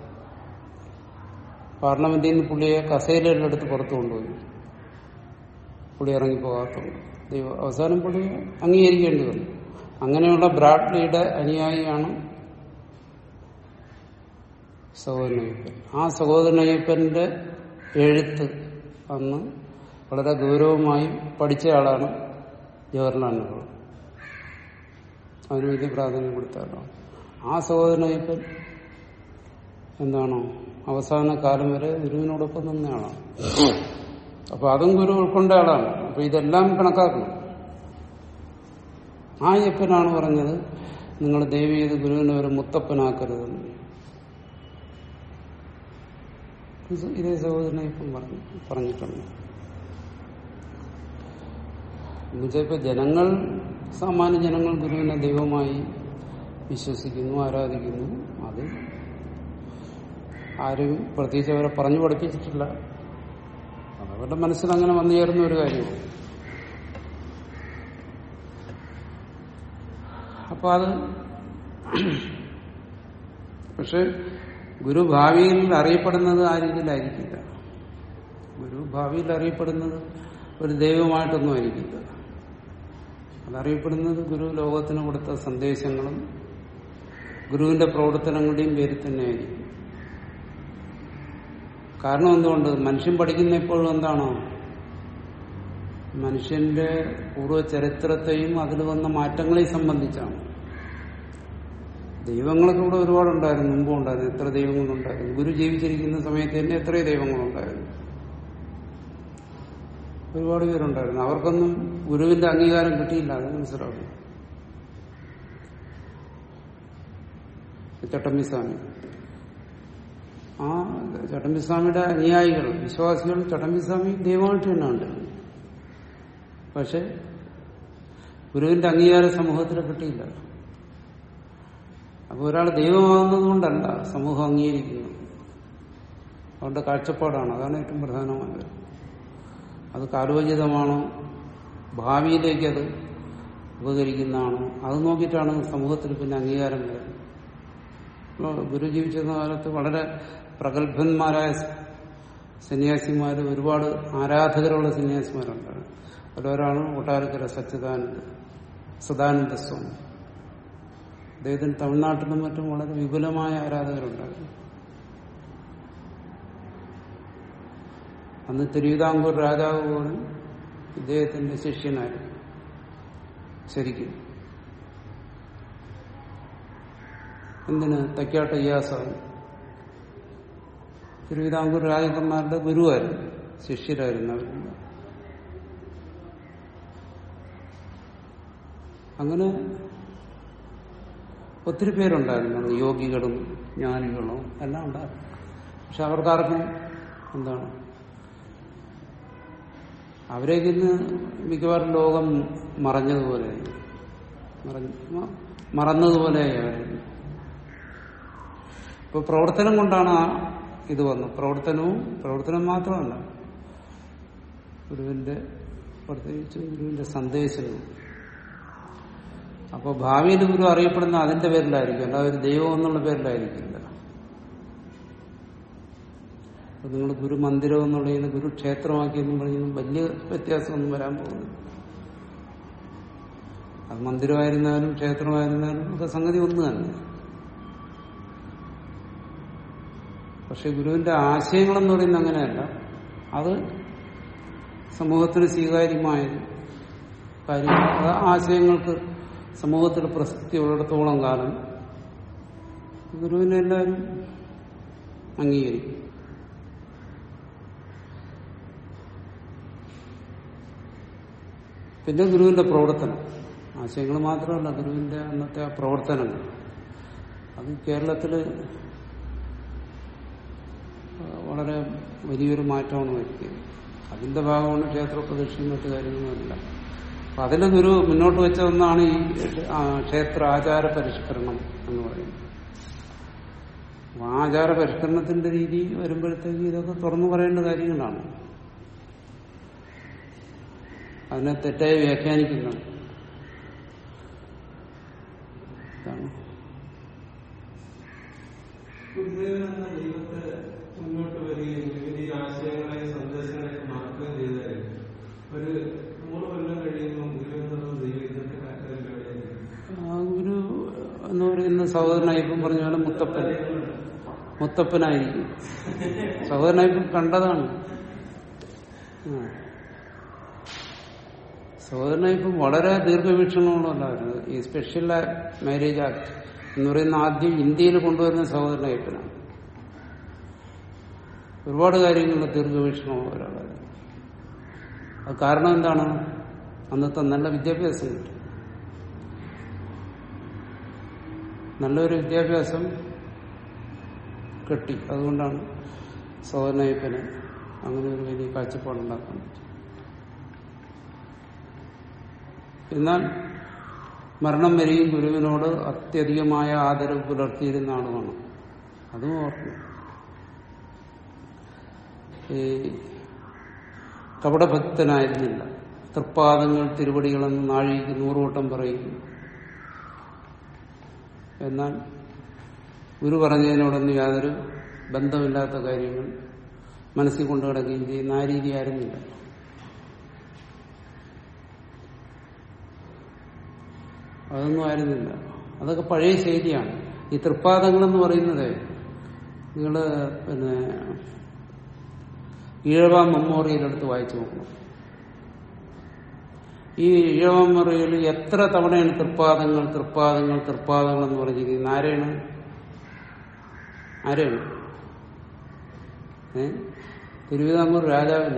പാർലമെന്റിൽ നിന്ന് പുള്ളിയെ കസേരയിലെടുത്ത് പുറത്തു കൊണ്ടുപോയി പുള്ളി ഇറങ്ങിപ്പോകാത്തതുകൊണ്ട് ദൈവം അവസാനം പുള്ളി അംഗീകരിക്കേണ്ടി വന്നു അങ്ങനെയുള്ള ബ്രാഡ്ലിയുടെ അനുയായിയാണ് സഹോദരനയ്യപ്പൻ ആ സഹോദരനയ്യപ്പന്റെ എഴുത്ത് അന്ന് വളരെ ഗൗരവമായി പഠിച്ച ആളാണ് ജവഹർലാൽ നെഹ്റു അതിന് വലിയ പ്രാധാന്യം കൊടുത്ത ആളാണ് ആ സഹോദരനയ്യപ്പൻ എന്താണോ അവസാന കാലം വരെ ഗുരുവിനോടൊപ്പം നിന്ന ആളാണ് അപ്പൊ അതും ഗുരു ഉൾക്കൊണ്ട ആളാണ് അപ്പൊ ഇതെല്ലാം കണക്കാക്കണം ആ അയ്യപ്പനാണ് പറഞ്ഞത് നിങ്ങൾ ദേവി ചെയ്ത് ഗുരുവിനെ ഒരു മുത്തപ്പനാക്കരുതെന്ന് ഇത് ഇതേ സഹോദരനെ ഇപ്പം പറഞ്ഞു പറഞ്ഞിട്ടുണ്ട് എന്നുവെച്ചാൽ ഇപ്പൊ ജനങ്ങൾ സാമാന്യ ജനങ്ങൾ ഗുരുവിനെ ദൈവമായി വിശ്വസിക്കുന്നു ആരാധിക്കുന്നു അത് ആരും പ്രത്യേകിച്ച് അവരെ പറഞ്ഞു പഠിപ്പിച്ചിട്ടില്ല അതവരുടെ മനസ്സിൽ അങ്ങനെ വന്നു ചേർന്ന ഒരു കാര്യമാണ് അപ്പൊ അത് പക്ഷെ ഗുരു ഭാവിയിൽ അറിയപ്പെടുന്നത് ആ രീതിയിലായിരിക്കില്ല ഗുരു ഭാവിയിൽ അറിയപ്പെടുന്നത് ഒരു ദൈവമായിട്ടൊന്നും ആയിരിക്കില്ല അതറിയപ്പെടുന്നത് ഗുരു ലോകത്തിന് കൊടുത്ത സന്ദേശങ്ങളും ഗുരുവിന്റെ പ്രവർത്തനങ്ങളുടെയും പേരിൽ തന്നെയായിരിക്കും കാരണം എന്തുകൊണ്ട് മനുഷ്യൻ പഠിക്കുന്ന എപ്പോഴും എന്താണോ മനുഷ്യന്റെ പൂർവ്വ ചരിത്രത്തെയും അതിൽ വന്ന മാറ്റങ്ങളെയും സംബന്ധിച്ചാണ് ദൈവങ്ങളൊക്കെ ഇവിടെ ഒരുപാടുണ്ടായിരുന്നു മുമ്പും ഉണ്ടായിരുന്നു എത്ര ദൈവങ്ങളുണ്ടായിരുന്നു ഗുരു ജീവിച്ചിരിക്കുന്ന സമയത്ത് തന്നെ എത്ര ദൈവങ്ങളുണ്ടായിരുന്നു ഒരുപാട് പേരുണ്ടായിരുന്നു അവർക്കൊന്നും ഗുരുവിന്റെ അംഗീകാരം കിട്ടിയില്ല അത് മനസ്സിലാവും ചട്ടമ്പിസ്വാമി ആ ചട്ടമ്പിസ്വാമിയുടെ അനുയായികൾ വിശ്വാസികൾ ചട്ടമ്പിസ്വാമി ദൈവമായിട്ട് തന്നെ ഉണ്ട് പക്ഷെ ഗുരുവിന്റെ അംഗീകാരം സമൂഹത്തിൽ കിട്ടിയില്ല അപ്പൊ ഒരാൾ ദൈവമാകുന്നത് കൊണ്ടല്ല സമൂഹം അംഗീകരിക്കുന്നത് അവരുടെ കാഴ്ചപ്പാടാണ് അതാണ് ഏറ്റവും പ്രധാനമായത് അത് കാലോചിതമാണോ ഭാവിയിലേക്ക് അത് ഉപകരിക്കുന്നതാണോ അത് നോക്കിയിട്ടാണ് സമൂഹത്തിൽ പിന്നെ അംഗീകാരം വരുന്നത് ഇപ്പൊ ഗുരു ജീവിച്ചിരുന്ന കാലത്ത് വളരെ പ്രഗത്ഭന്മാരായ സന്യാസിമാർ ഒരുപാട് ആരാധകരുള്ള സന്യാസിമാരുണ്ടായിരുന്നു അതിലൊരാണ് കൊട്ടാരക്കര സച്ചിദാനന്ദ സദാനന്ദ സ്വാമി അദ്ദേഹത്തിന് തമിഴ്നാട്ടിലും മറ്റും വളരെ വിപുലമായ ആരാധകരുണ്ടായിരുന്നു അന്ന് തിരുവിതാംകൂർ രാജാവ് പോലും ഇദ്ദേഹത്തിന്റെ ശിഷ്യനായിരുന്നു ശരിക്കും എന്തിന് തക്കാട്ട ഇയാസാണ് തിരുവിതാംകൂർ രാജകുമാരുടെ ഗുരുവായിരുന്നു ശിഷ്യരായിരുന്നു അവർ അങ്ങനെ ഒത്തിരി പേരുണ്ടായിരുന്നു അന്ന് യോഗികളും ജ്ഞാനികളും എല്ലാം ഉണ്ടായിരുന്നു പക്ഷെ അവർക്കാർക്കും എന്താണ് അവരേക്ക് ഇന്ന് മിക്കവാറും ലോകം മറഞ്ഞതുപോലെ മറഞ്ഞ മ- മറന്നതുപോലെയായിരുന്നു ഇപ്പൊ പ്രവർത്തനം കൊണ്ടാണ് ആ ഇത് വന്നത് പ്രവർത്തനവും പ്രവർത്തനം മാത്രമല്ല ഗുരുവിന്റെ പ്രത്യേകിച്ച് ഗുരുവിന്റെ സന്ദേശവും അപ്പൊ ഭാവിയിൽ ഗുരു അറിയപ്പെടുന്ന അതിന്റെ പേരിലായിരിക്കും അല്ലാതെ ഒരു ദൈവം എന്നുള്ള പേരിലായിരിക്കില്ല അപ്പൊ നിങ്ങൾ ഗുരു മന്ദിരം എന്നുള്ളതിന് ഗുരു ക്ഷേത്രമാക്കി എന്ന് പറഞ്ഞാൽ വലിയ വ്യത്യാസമൊന്നും വരാൻ പോകുന്നു അത് മന്ദിരമായിരുന്നാലും ക്ഷേത്രമായിരുന്നാലും ഒക്കെ സംഗതി ഒന്ന് തന്നെ പക്ഷെ ഗുരുവിന്റെ ആശയങ്ങളെന്ന് പറയുന്നത് അങ്ങനെയല്ല അത് സമൂഹത്തിന് സ്വീകാര്യമായ കാര്യം ആ ആശയങ്ങൾക്ക് സമൂഹത്തിൽ പ്രസക്തി ഉള്ളിടത്തോളം കാലം ഗുരുവിനെ എല്ലാവരും അംഗീകരിക്കും പിന്നെ ഗുരുവിന്റെ പ്രവർത്തനം ആശയങ്ങൾ മാത്രമല്ല ഗുരുവിന്റെ അന്നത്തെ ആ പ്രവർത്തനങ്ങൾ അത് കേരളത്തില് വളരെ വലിയൊരു മാറ്റമാണ് വരുത്തിയത് അതിന്റെ ഭാഗമാണ് ക്ഷേത്ര പ്രദക്ഷിണം മറ്റു കാര്യങ്ങളുമല്ല അപ്പൊ അതിന് ഗുരു മുന്നോട്ട് വെച്ച ഒന്നാണ് ഈ ആ, ക്ഷേത്ര ആചാര പരിഷ്കരണം എന്ന് പറയുന്നത് അപ്പൊ ആ ആചാര പരിഷ്കരണത്തിന്റെ രീതി വരുമ്പോഴത്തേക്ക് ഇതൊക്കെ തുറന്നു പറയേണ്ട കാര്യങ്ങളാണ് അതിനെ തെറ്റായി വ്യാഖ്യാനിക്കുന്നത് ഇതാണ് ഗുരുദേവൻ എന്ന ദൈവത്തെ മുന്നോട്ട് വരികയും വിവിധ ഈ ആശയങ്ങളെ സന്ദേശങ്ങളെ മാറ്റുകയും ചെയ്താൽ ഒരു നൂറ് കൊല്ലം കഴിയുമ്പോൾ ഗുരു എന്നുള്ള ദൈവം ഇന്നത്തെ കാലത്തിൽ എവിടെയായിരിക്കും? ആ ഗുരു എന്ന് പറയുന്ന സഹോദരനായിപ്പം പറഞ്ഞ പോലെ മുത്തപ്പൻ മുത്തപ്പനായിരിക്കും സഹോദരനായിപ്പം കണ്ടതാണ് ആ. സഹോദരനായിപ്പം വളരെ ദീർഘവീക്ഷണമുള്ളവരായിരുന്നു ഈ സ്പെഷ്യൽ മാരേജ് ആക്ട് എന്ന് പറയുന്ന ആദ്യം ഇന്ത്യയിൽ കൊണ്ടുവരുന്ന സഹോദരനായിപ്പനാണ് ഒരുപാട് കാര്യങ്ങളിൽ ദീർഘവീക്ഷണമുള്ള ഒരാളായിരുന്നു അത് കാരണം എന്താണ് അന്നത്തെ നല്ല വിദ്യാഭ്യാസം കിട്ടി നല്ലൊരു വിദ്യാഭ്യാസം കിട്ടി അതുകൊണ്ടാണ് സഹോദരനായപ്പന് അങ്ങനെ ഒരു വലിയ കാഴ്ചപ്പാടുണ്ടാക്കാൻ പറ്റും എന്നാൽ മരണം വരെയും ഗുരുവിനോട് അത്യധികമായ ആദരവ് പുലർത്തിയിരുന്ന ആളുമാണ് അതും ഓർക്കണം ഈ കപടഭക്തനായിരുന്നില്ല തൃപ്പാദങ്ങൾ തിരുവടികളെന്ന് നാഴിക്ക് നൂറുവട്ടം പറയും എന്നാൽ ഗുരു പറഞ്ഞതിനോടൊന്നും യാതൊരു ബന്ധമില്ലാത്ത കാര്യങ്ങൾ മനസ്സിൽ കൊണ്ടു കിടക്കുകയും ചെയ്യുന്ന ആ രീതി ആയിരുന്നില്ല അതൊന്നും ആയിരുന്നില്ല അതൊക്കെ പഴയ ശൈലിയാണ് ഈ തൃപ്പാദങ്ങളെന്ന് പറയുന്നത് നിങ്ങൾ പിന്നെ ഈഴവ മെമ്മോറിയൽ എടുത്ത് വായിച്ചു നോക്കണം ഈ ഈഴവ മെമ്മോറിയൽ എത്ര തവണയാണ് തൃപ്പാദങ്ങൾ തൃപ്പാദങ്ങൾ തൃപ്പാദങ്ങൾ എന്ന് പറഞ്ഞിരിക്കുന്നത് ആരെയാണ് ആരെയാണ് ഏ തിരുവിതാംകൂർ രാജാവിന്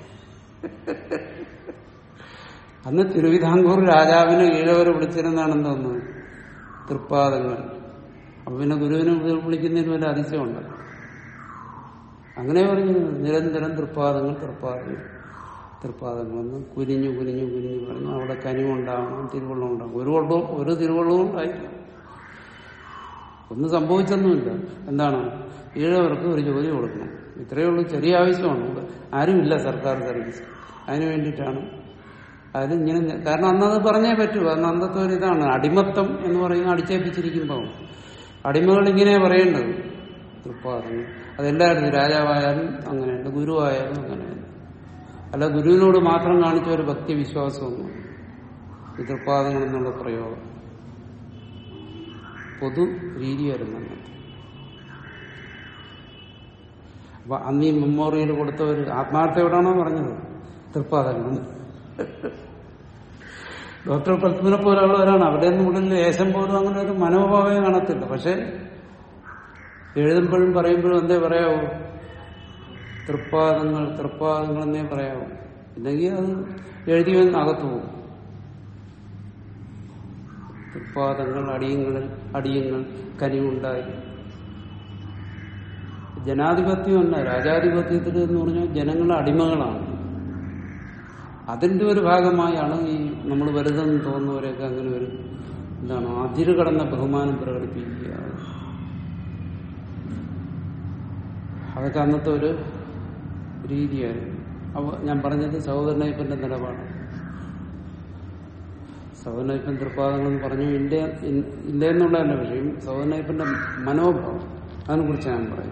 അന്ന് തിരുവിതാംകൂർ രാജാവിനെ ഈഴവരെ വിളിച്ചിരുന്നാണെന്ന് തോന്നുന്നത് തൃപ്പാദങ്ങൾ അപ്പൊ പിന്നെ ഗുരുവിനെ വി- വിളിക്കുന്നതിന് വല്ല അതിശയമുണ്ട് അങ്ങനെ പറഞ്ഞു നിരന്തരം തൃപ്പാദങ്ങൾ തൃപ്പാദങ്ങൾ തൃപ്പാദങ്ങളെന്ന് കുനിഞ്ഞു കുനിഞ്ഞു കുനിഞ്ഞു പറഞ്ഞു അവിടെ കനിവുണ്ടാവണം തിരുവള്ളം ഉണ്ടാവും ഒരു വെള്ളവും ഒരു തിരുവള്ളവും ഉണ്ടായില്ല ഒന്നും സംഭവിച്ചൊന്നുമില്ല എന്താണ് ഈഴവർക്ക് ഒരു ജോലി കൊടുക്കണം ഇത്രയേ ഉള്ളൂ ചെറിയ ആവശ്യമാണ് ഇവിടെ ആരുമില്ല സർക്കാർ സർവീസ് അതിനു വേണ്ടിയിട്ടാണ് അത് ഇങ്ങനെ നി- കാരണം അന്നത് പറഞ്ഞേ പറ്റൂ അന്ന് അന്നത്തെ ഒരു ഇതാണ് അടിമത്തം എന്ന് പറയുന്നത് അടിച്ചേൽപ്പിച്ചിരിക്കുമ്പോൾ അടിമകൾ ഇങ്ങനെ പറയേണ്ടത് തൃപ്പാദങ്ങൾ അതെല്ലാവരും രാജാവായാലും അങ്ങനെയുണ്ട് ഗുരുവായാലും അങ്ങനെയുണ്ട് അല്ല ഗുരുവിനോട് മാത്രം കാണിച്ച ഒരു ഭക്തി വിശ്വാസമൊന്നും ഈ തൃപ്പാദങ്ങൾ എന്നുള്ള പ്രയോഗം പൊതു രീതിയായിരുന്നു അന്നത്തെ അപ്പൊ അന്ന് ഈ മെമ്മോറിയൽ കൊടുത്തവർ ആത്മാർത്ഥയോടാണോ പറഞ്ഞത് തൃപ്പാദങ്ങൾ ഡോക്ടർ പത്മിനെ പോലുള്ളവരാണ് അവിടെ ഒന്നും ഉള്ളിൽ ലേശം പോലും അങ്ങനെ ഒരു മനോഭാവം കാണത്തില്ല പക്ഷെ എഴുതുമ്പോഴും പറയുമ്പോഴും എന്തേ പറയാവൂ തൃപ്പാദങ്ങൾ തൃപ്പാദങ്ങൾ എന്നേ പറയാവൂ ഇല്ലെങ്കിൽ അത് എഴുതി വന്ന് അകത്തു പോകും ഉത്പാദങ്ങൾ അടിയങ്ങളിൽ അടിയങ്ങൾ കനിവുണ്ടായി ജനാധിപത്യമല്ല രാജാധിപത്യത്തിൽ എന്ന് പറഞ്ഞാൽ ജനങ്ങൾ അടിമകളാണ് അതിന്റെ ഒരു ഭാഗമായാണ് ഈ നമ്മൾ വലുതെന്ന് തോന്നുന്നവരെയൊക്കെ അങ്ങനെ ഒരു എന്താണ് അതിര് കടന്ന ബഹുമാനം പ്രകടിപ്പിക്കുക അതൊക്കെ അന്നത്തെ ഒരു രീതിയായിരുന്നു അപ്പൊ ഞാൻ പറഞ്ഞത് സഹോദരനയ്യപ്പന്റെ നിലപാട് സഹോദരനയ്യപ്പൻ തൃപ്പാദങ്ങൾ എന്ന് പറഞ്ഞു ഇല്ല ഇല്ല എന്നുള്ളതല്ല വിഷയം സഹോദരനയ്യപ്പന്റെ മനോഭാവം അതിനെക്കുറിച്ച് ഞാൻ പറയും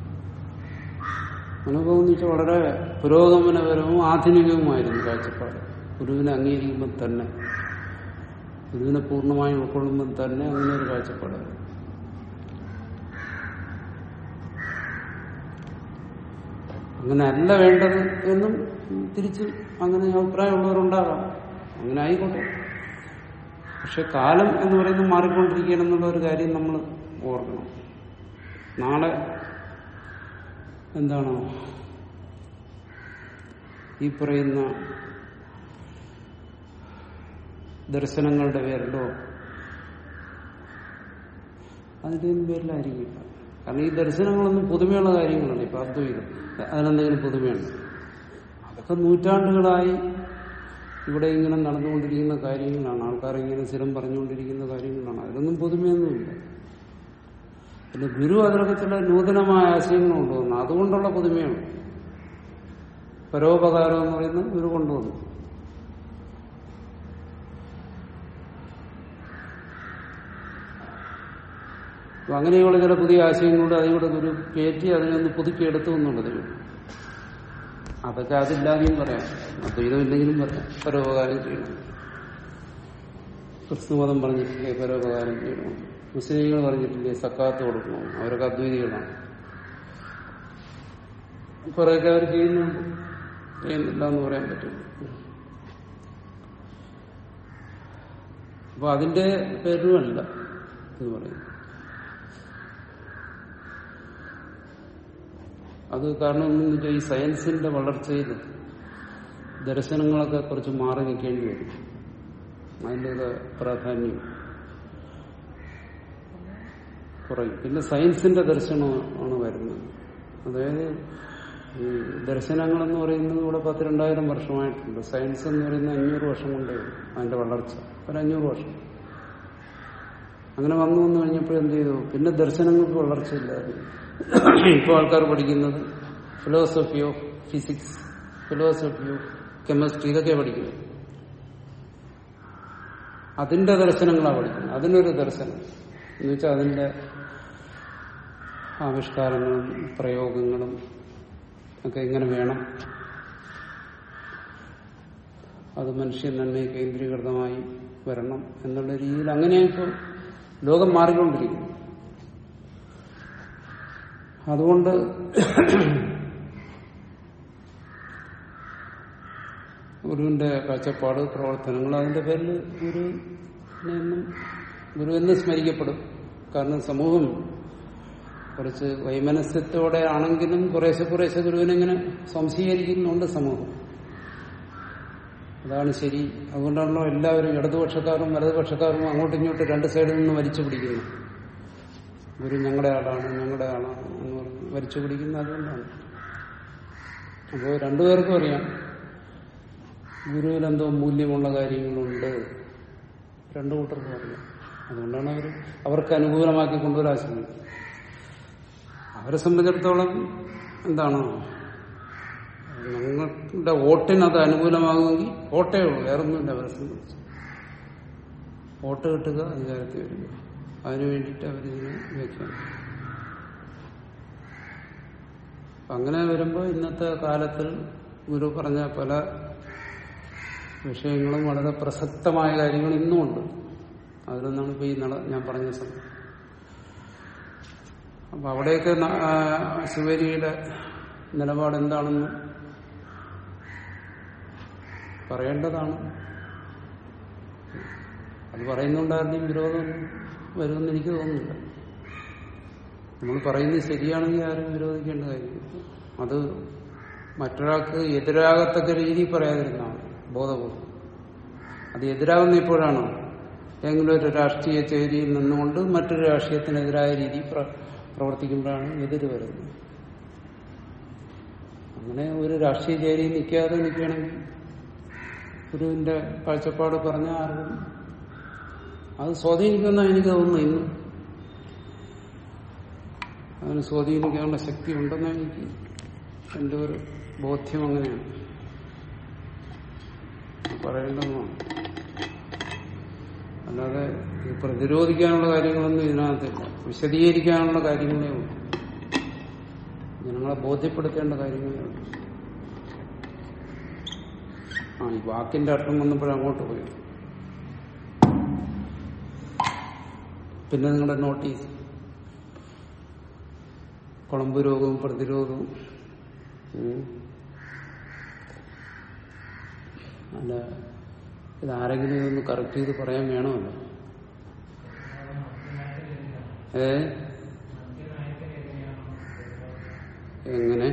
മനോഭാവം എന്ന് വെച്ചാൽ വളരെ പുരോഗമനപരവും ആധുനികവുമായിരുന്നു കാഴ്ചപ്പാട് ഗുരുവിനെ അംഗീകരിക്കുമ്പോൾ തന്നെ ഗുരുവിനെ പൂർണ്ണമായും ഉൾക്കൊള്ളുമ്പോൾ തന്നെ അങ്ങനെ ഒരു കാഴ്ചപ്പാടായിരുന്നു അങ്ങനെ അല്ല വേണ്ടത് എന്നും തിരിച്ച് അങ്ങനെ അഭിപ്രായമുള്ളവരുണ്ടാകാം അങ്ങനെ ആയിക്കോട്ടെ പക്ഷെ കാലം എന്ന് പറയുന്നത് മാറിക്കൊണ്ടിരിക്കണം എന്നുള്ള ഒരു കാര്യം നമ്മൾ ഓർക്കണം നാളെ എന്താണോ ഈ പറയുന്ന ദർശനങ്ങളുടെ പേരിലോ അതിന്റെയും പേരിലായിരിക്കില്ല കാരണം ഈ ദർശനങ്ങളൊന്നും പുതുമയുള്ള കാര്യങ്ങളാണ് ഇപ്പൊ അദ്വൈതം അതിനെന്തെങ്കിലും പുതുമയുണ്ട് അതൊക്കെ നൂറ്റാണ്ടുകളായി ഇവിടെ ഇങ്ങനെ നടന്നുകൊണ്ടിരിക്കുന്ന കാര്യങ്ങളാണ് ആൾക്കാർ ഇങ്ങനെ സ്ഥിരം പറഞ്ഞുകൊണ്ടിരിക്കുന്ന കാര്യങ്ങളാണ് അതിലൊന്നും പുതുമയൊന്നുമില്ല പിന്നെ ഗുരു അതിലൊക്കെ ചില നൂതനമായ ആശയങ്ങൾ കൊണ്ടുവന്നു അതുകൊണ്ടുള്ള പുതുമയാണ് പരോപകാരം എന്ന് പറയുന്നത് ഗുരു കൊണ്ടുവന്നു അപ്പൊ അങ്ങനെയുള്ള ചില പുതിയ ആശയങ്ങളുടെ അതിലൂടെ ഗുരു കയറ്റി അതിനൊന്ന് പുതുക്കിയെടുത്തു എന്നുള്ളത് അതൊക്കെ അതില്ലാതെയും പറയാം അദ്വൈതമില്ലെങ്കിലും പറയാം പരോപകാരം ചെയ്യണം ക്രിസ്തുമതം പറഞ്ഞിട്ടില്ലേ പരോപകാരം ചെയ്യണം മുസ്ലിങ്ങൾ പറഞ്ഞിട്ടില്ലേ സക്കാത്ത് കൊടുക്കണം അവരൊക്കെ അദ്വൈതികളാണ് കുറെയൊക്കെ അവർ ചെയ്യുന്നുണ്ട് ചെയ്യുന്നില്ല എന്ന് പറയാൻ പറ്റും അപ്പൊ അതിന്റെ പേരുമല്ല എന്ന് പറയുന്നു അത് കാരണം എന്ന് വെച്ചാൽ ഈ സയൻസിന്റെ വളർച്ചയിൽ ദർശനങ്ങളൊക്കെ കുറച്ച് മാറി നിൽക്കേണ്ടി വരും അതിൻ്റെ പ്രാധാന്യം കുറയും പിന്നെ സയൻസിന്റെ ദർശനമാണ് വരുന്നത് അതായത് ഈ ദർശനങ്ങളെന്ന് പറയുന്നത് ഇവിടെ പത്ത് രണ്ടായിരം വർഷമായിട്ടുണ്ട് സയൻസ് എന്ന് പറയുന്നത് അഞ്ഞൂറ് വർഷം കൊണ്ടേ ഉള്ളൂ അതിന്റെ വളർച്ച ഒരു അഞ്ഞൂറ് വർഷം അങ്ങനെ വന്നു വന്നു കഴിഞ്ഞപ്പോൾ എന്ത് ചെയ്തു പിന്നെ ദർശനങ്ങൾക്ക് വളർച്ചയില്ലായിരുന്നു ഇപ്പോൾ ആൾക്കാർ പഠിക്കുന്നത് philosophy of physics philosophy of chemistry ഇതൊക്കെ പഠിക്കുന്നത് അതിന്റെ ദർശനങ്ങളാണ് പഠിക്കുന്നത് അതിനൊരു ദർശനം എന്ന് വെച്ചാൽ അതിന്റെ ആവിഷ്കാരങ്ങളും പ്രയോഗങ്ങളും ഒക്കെ എങ്ങനെ വേണം അത് മനുഷ്യൻ തന്നെ കേന്ദ്രീകൃതമായി വരണം എന്നുള്ള രീതിയിൽ അങ്ങനെയായിപ്പോൾ ലോകം മാറിക്കൊണ്ടിരിക്കുന്നു അതുകൊണ്ട് ഗുരുവിന്റെ കാഴ്ചപ്പാട് പ്രവർത്തനങ്ങൾ അതിന്റെ പേരിൽ ഗുരുവിനെന്നും ഗുരു എന്ന് സ്മരിക്കപ്പെടും കാരണം സമൂഹം കുറച്ച് വൈമനസ്യത്തോടെ ആണെങ്കിലും കുറേശ്ശെ കുറേശ്ശെ ഗുരുവിനെങ്ങനെ സംശീകരിക്കുന്നുണ്ട് സമൂഹം അതാണ് ശരി അതുകൊണ്ടാണല്ലോ എല്ലാവരും ഇടതുപക്ഷക്കാരും വലതുപക്ഷക്കാരും അങ്ങോട്ടും ഇങ്ങോട്ടും രണ്ട് സൈഡിൽ നിന്ന് വലിച്ചു പിടിക്കുന്നു ഗുരു ഞങ്ങളുടെ ആളാണ് ഞങ്ങളുടെ ആളാണ് എന്ന് പറഞ്ഞ് വലിച്ചു പിടിക്കുന്ന അതുകൊണ്ടാണ് അപ്പോൾ രണ്ടുപേർക്കും അറിയാം ഗുരുവിൽ എന്തോ മൂല്യമുള്ള കാര്യങ്ങളുണ്ട് രണ്ടു കൂട്ടർക്കും അറിയാം അതുകൊണ്ടാണ് അവർ അവർക്ക് അനുകൂലമാക്കി കൊണ്ടുവരാൻ ശ്രമിക്കുന്നത് അവരെ സംബന്ധിച്ചിടത്തോളം എന്താണ് ഞങ്ങളുടെ വോട്ടിന് അത് അനുകൂലമാകുമെങ്കിൽ വോട്ടേ ഉള്ളൂ വേറൊന്നുമില്ല അവരെ സംബന്ധിച്ച് വോട്ട് കിട്ടുക അധികാരത്തിൽ വരിക അതിനു വേണ്ടിയിട്ട് അവരിതിനെ വ്യാഖ്യാനിക്കും അങ്ങനെ വരുമ്പോൾ ഇന്നത്തെ കാലത്തിൽ ഗുരു പറഞ്ഞ പല വിഷയങ്ങളും വളരെ പ്രസക്തമായ കാര്യങ്ങൾ ഇന്നുമുണ്ട് അതിലൊന്നാണ് ഇപ്പൊ ഈ നട ഞാൻ പറഞ്ഞ സമയം അപ്പൊ അവിടെയൊക്കെ ശിവരിയുടെ നിലപാട് എന്താണെന്ന് പറയേണ്ടതാണ് അത് പറയുന്നുണ്ടായിരുന്നെങ്കിൽ വിരോധം വരുമെന്ന് എനിക്ക് തോന്നുന്നില്ല നമ്മൾ പറയുന്നത് ശരിയാണെങ്കിൽ ആരും വിരോധിക്കേണ്ട കാര്യമില്ല അത് മറ്റൊരാൾക്ക് എതിരാകത്തക്ക രീതിയിൽ പറയാതിരുന്നതാണ് ബോധപൂർവം അത് എതിരാകുന്ന ഇപ്പോഴാണോ ഏതെങ്കിലും ഒരു രാഷ്ട്രീയ ചേരിയിൽ നിന്നുകൊണ്ട് മറ്റൊരു രാഷ്ട്രീയത്തിനെതിരായ രീതിയിൽ പ്ര- പ്രവർത്തിക്കുമ്പോഴാണ് എതിര് വരുന്നത് അങ്ങനെ ഒരു രാഷ്ട്രീയ ചേരിയിൽ നിൽക്കാതെ നിൽക്കുകയാണെങ്കിൽ ഗുരുവിന്റെ കാഴ്ചപ്പാട് പറഞ്ഞ ആർക്കും അത് സ്വാധീനിക്കുന്ന എനിക്ക് തോന്നുന്നു ഇന്നും അതിന് സ്വാധീനിക്കാനുള്ള ശക്തി ഉണ്ടെന്ന് എനിക്ക് എന്റെ ഒരു ബോധ്യം അങ്ങനെയാണ് പറയേണ്ടതാണ് അല്ലാതെ ഇത് പ്രതിരോധിക്കാനുള്ള കാര്യങ്ങളൊന്നും ഇതിനകത്തില്ല വിശദീകരിക്കാനുള്ള കാര്യങ്ങളേ ഉള്ളൂ ജനങ്ങളെ ബോധ്യപ്പെടുത്തേണ്ട കാര്യങ്ങളേ ഉള്ളൂ ആ ഈ വാക്കിന്റെ അർത്ഥം വന്നപ്പോഴും അങ്ങോട്ട് പോയി പിന്നെ നിങ്ങളുടെ നോട്ടീസ് കുളമ്പ് രോഗവും പ്രതിരോധവും ഉം. അല്ല ഇതാരെങ്കിലും ഇതൊന്ന് കറക്റ്റ് ചെയ്ത് പറയാൻ വേണമല്ലോ ഏ എങ്ങനെ